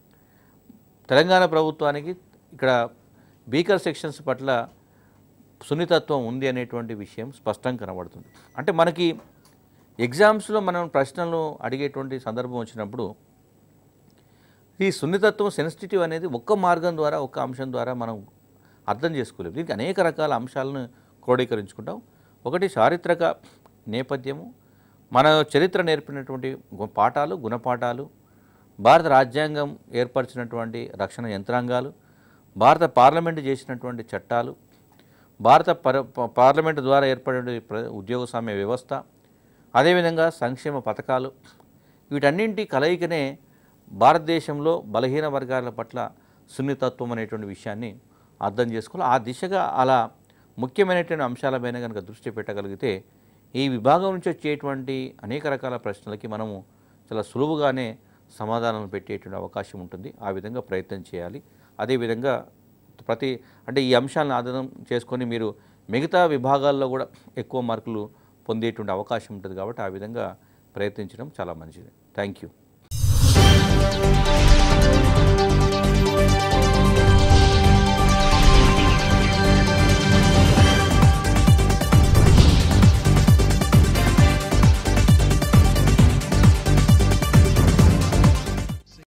తెలంగాణ ప్రభుత్వానికి ఇక్కడ బీకర్ సెక్షన్స్ పట్ల సున్నితత్వం ఉంది అనేటువంటి విషయం స్పష్టంగా కనబడుతుంది అంటే మనకి ఎగ్జామ్స్లో మనం ప్రశ్నలు అడిగేటువంటి సందర్భం వచ్చినప్పుడు ఈ సున్నితత్వం సెన్సిటివ్ అనేది ఒక్క మార్గం ద్వారా ఒక్క అంశం ద్వారా మనం అర్థం చేసుకోలేము దీనికి అనేక రకాల అంశాలను క్రోడీకరించుకుంటాం ఒకటి చారిత్రక నేపథ్యము మన చరిత్ర నేర్పినటువంటి గు- పాఠాలు గుణపాఠాలు భారత రాజ్యాంగం ఏర్పరిచినటువంటి రక్షణ యంత్రాంగాలు భారత పార్లమెంటు చేసినటువంటి చట్టాలు భారత పర ప- పార్లమెంటు ద్వారా ఏర్పడే ప్ర- ఉద్యోగస్వామ్య వ్యవస్థ అదేవిధంగా సంక్షేమ పథకాలు వీటన్నింటి కలయికనే భారతదేశంలో బలహీన వర్గాల పట్ల సున్నితత్వం అనేటువంటి విషయాన్ని అర్థం చేసుకోవాలి ఆ దిశగా అలా ముఖ్యమైనటువంటి అంశాలపైన కనుక దృష్టి పెట్టగలిగితే ఈ విభాగం నుంచి వచ్చేటువంటి అనేక రకాల ప్రశ్నలకి మనము చాలా సులువుగానే సమాధానం పెట్టేటువంటి అవకాశం ఉంటుంది ఆ విధంగా ప్రయత్నం చేయాలి అదేవిధంగా ప్రతి అంటే ఈ అంశాలను ఆధారం చేసుకొని మీరు మిగతా విభాగాల్లో కూడా ఎక్కువ మార్కులు పొందేటువంటి అవకాశం ఉంటుంది కాబట్టి ఆ విధంగా ప్రయత్నించడం చాలా మంచిది థ్యాంక్ యూ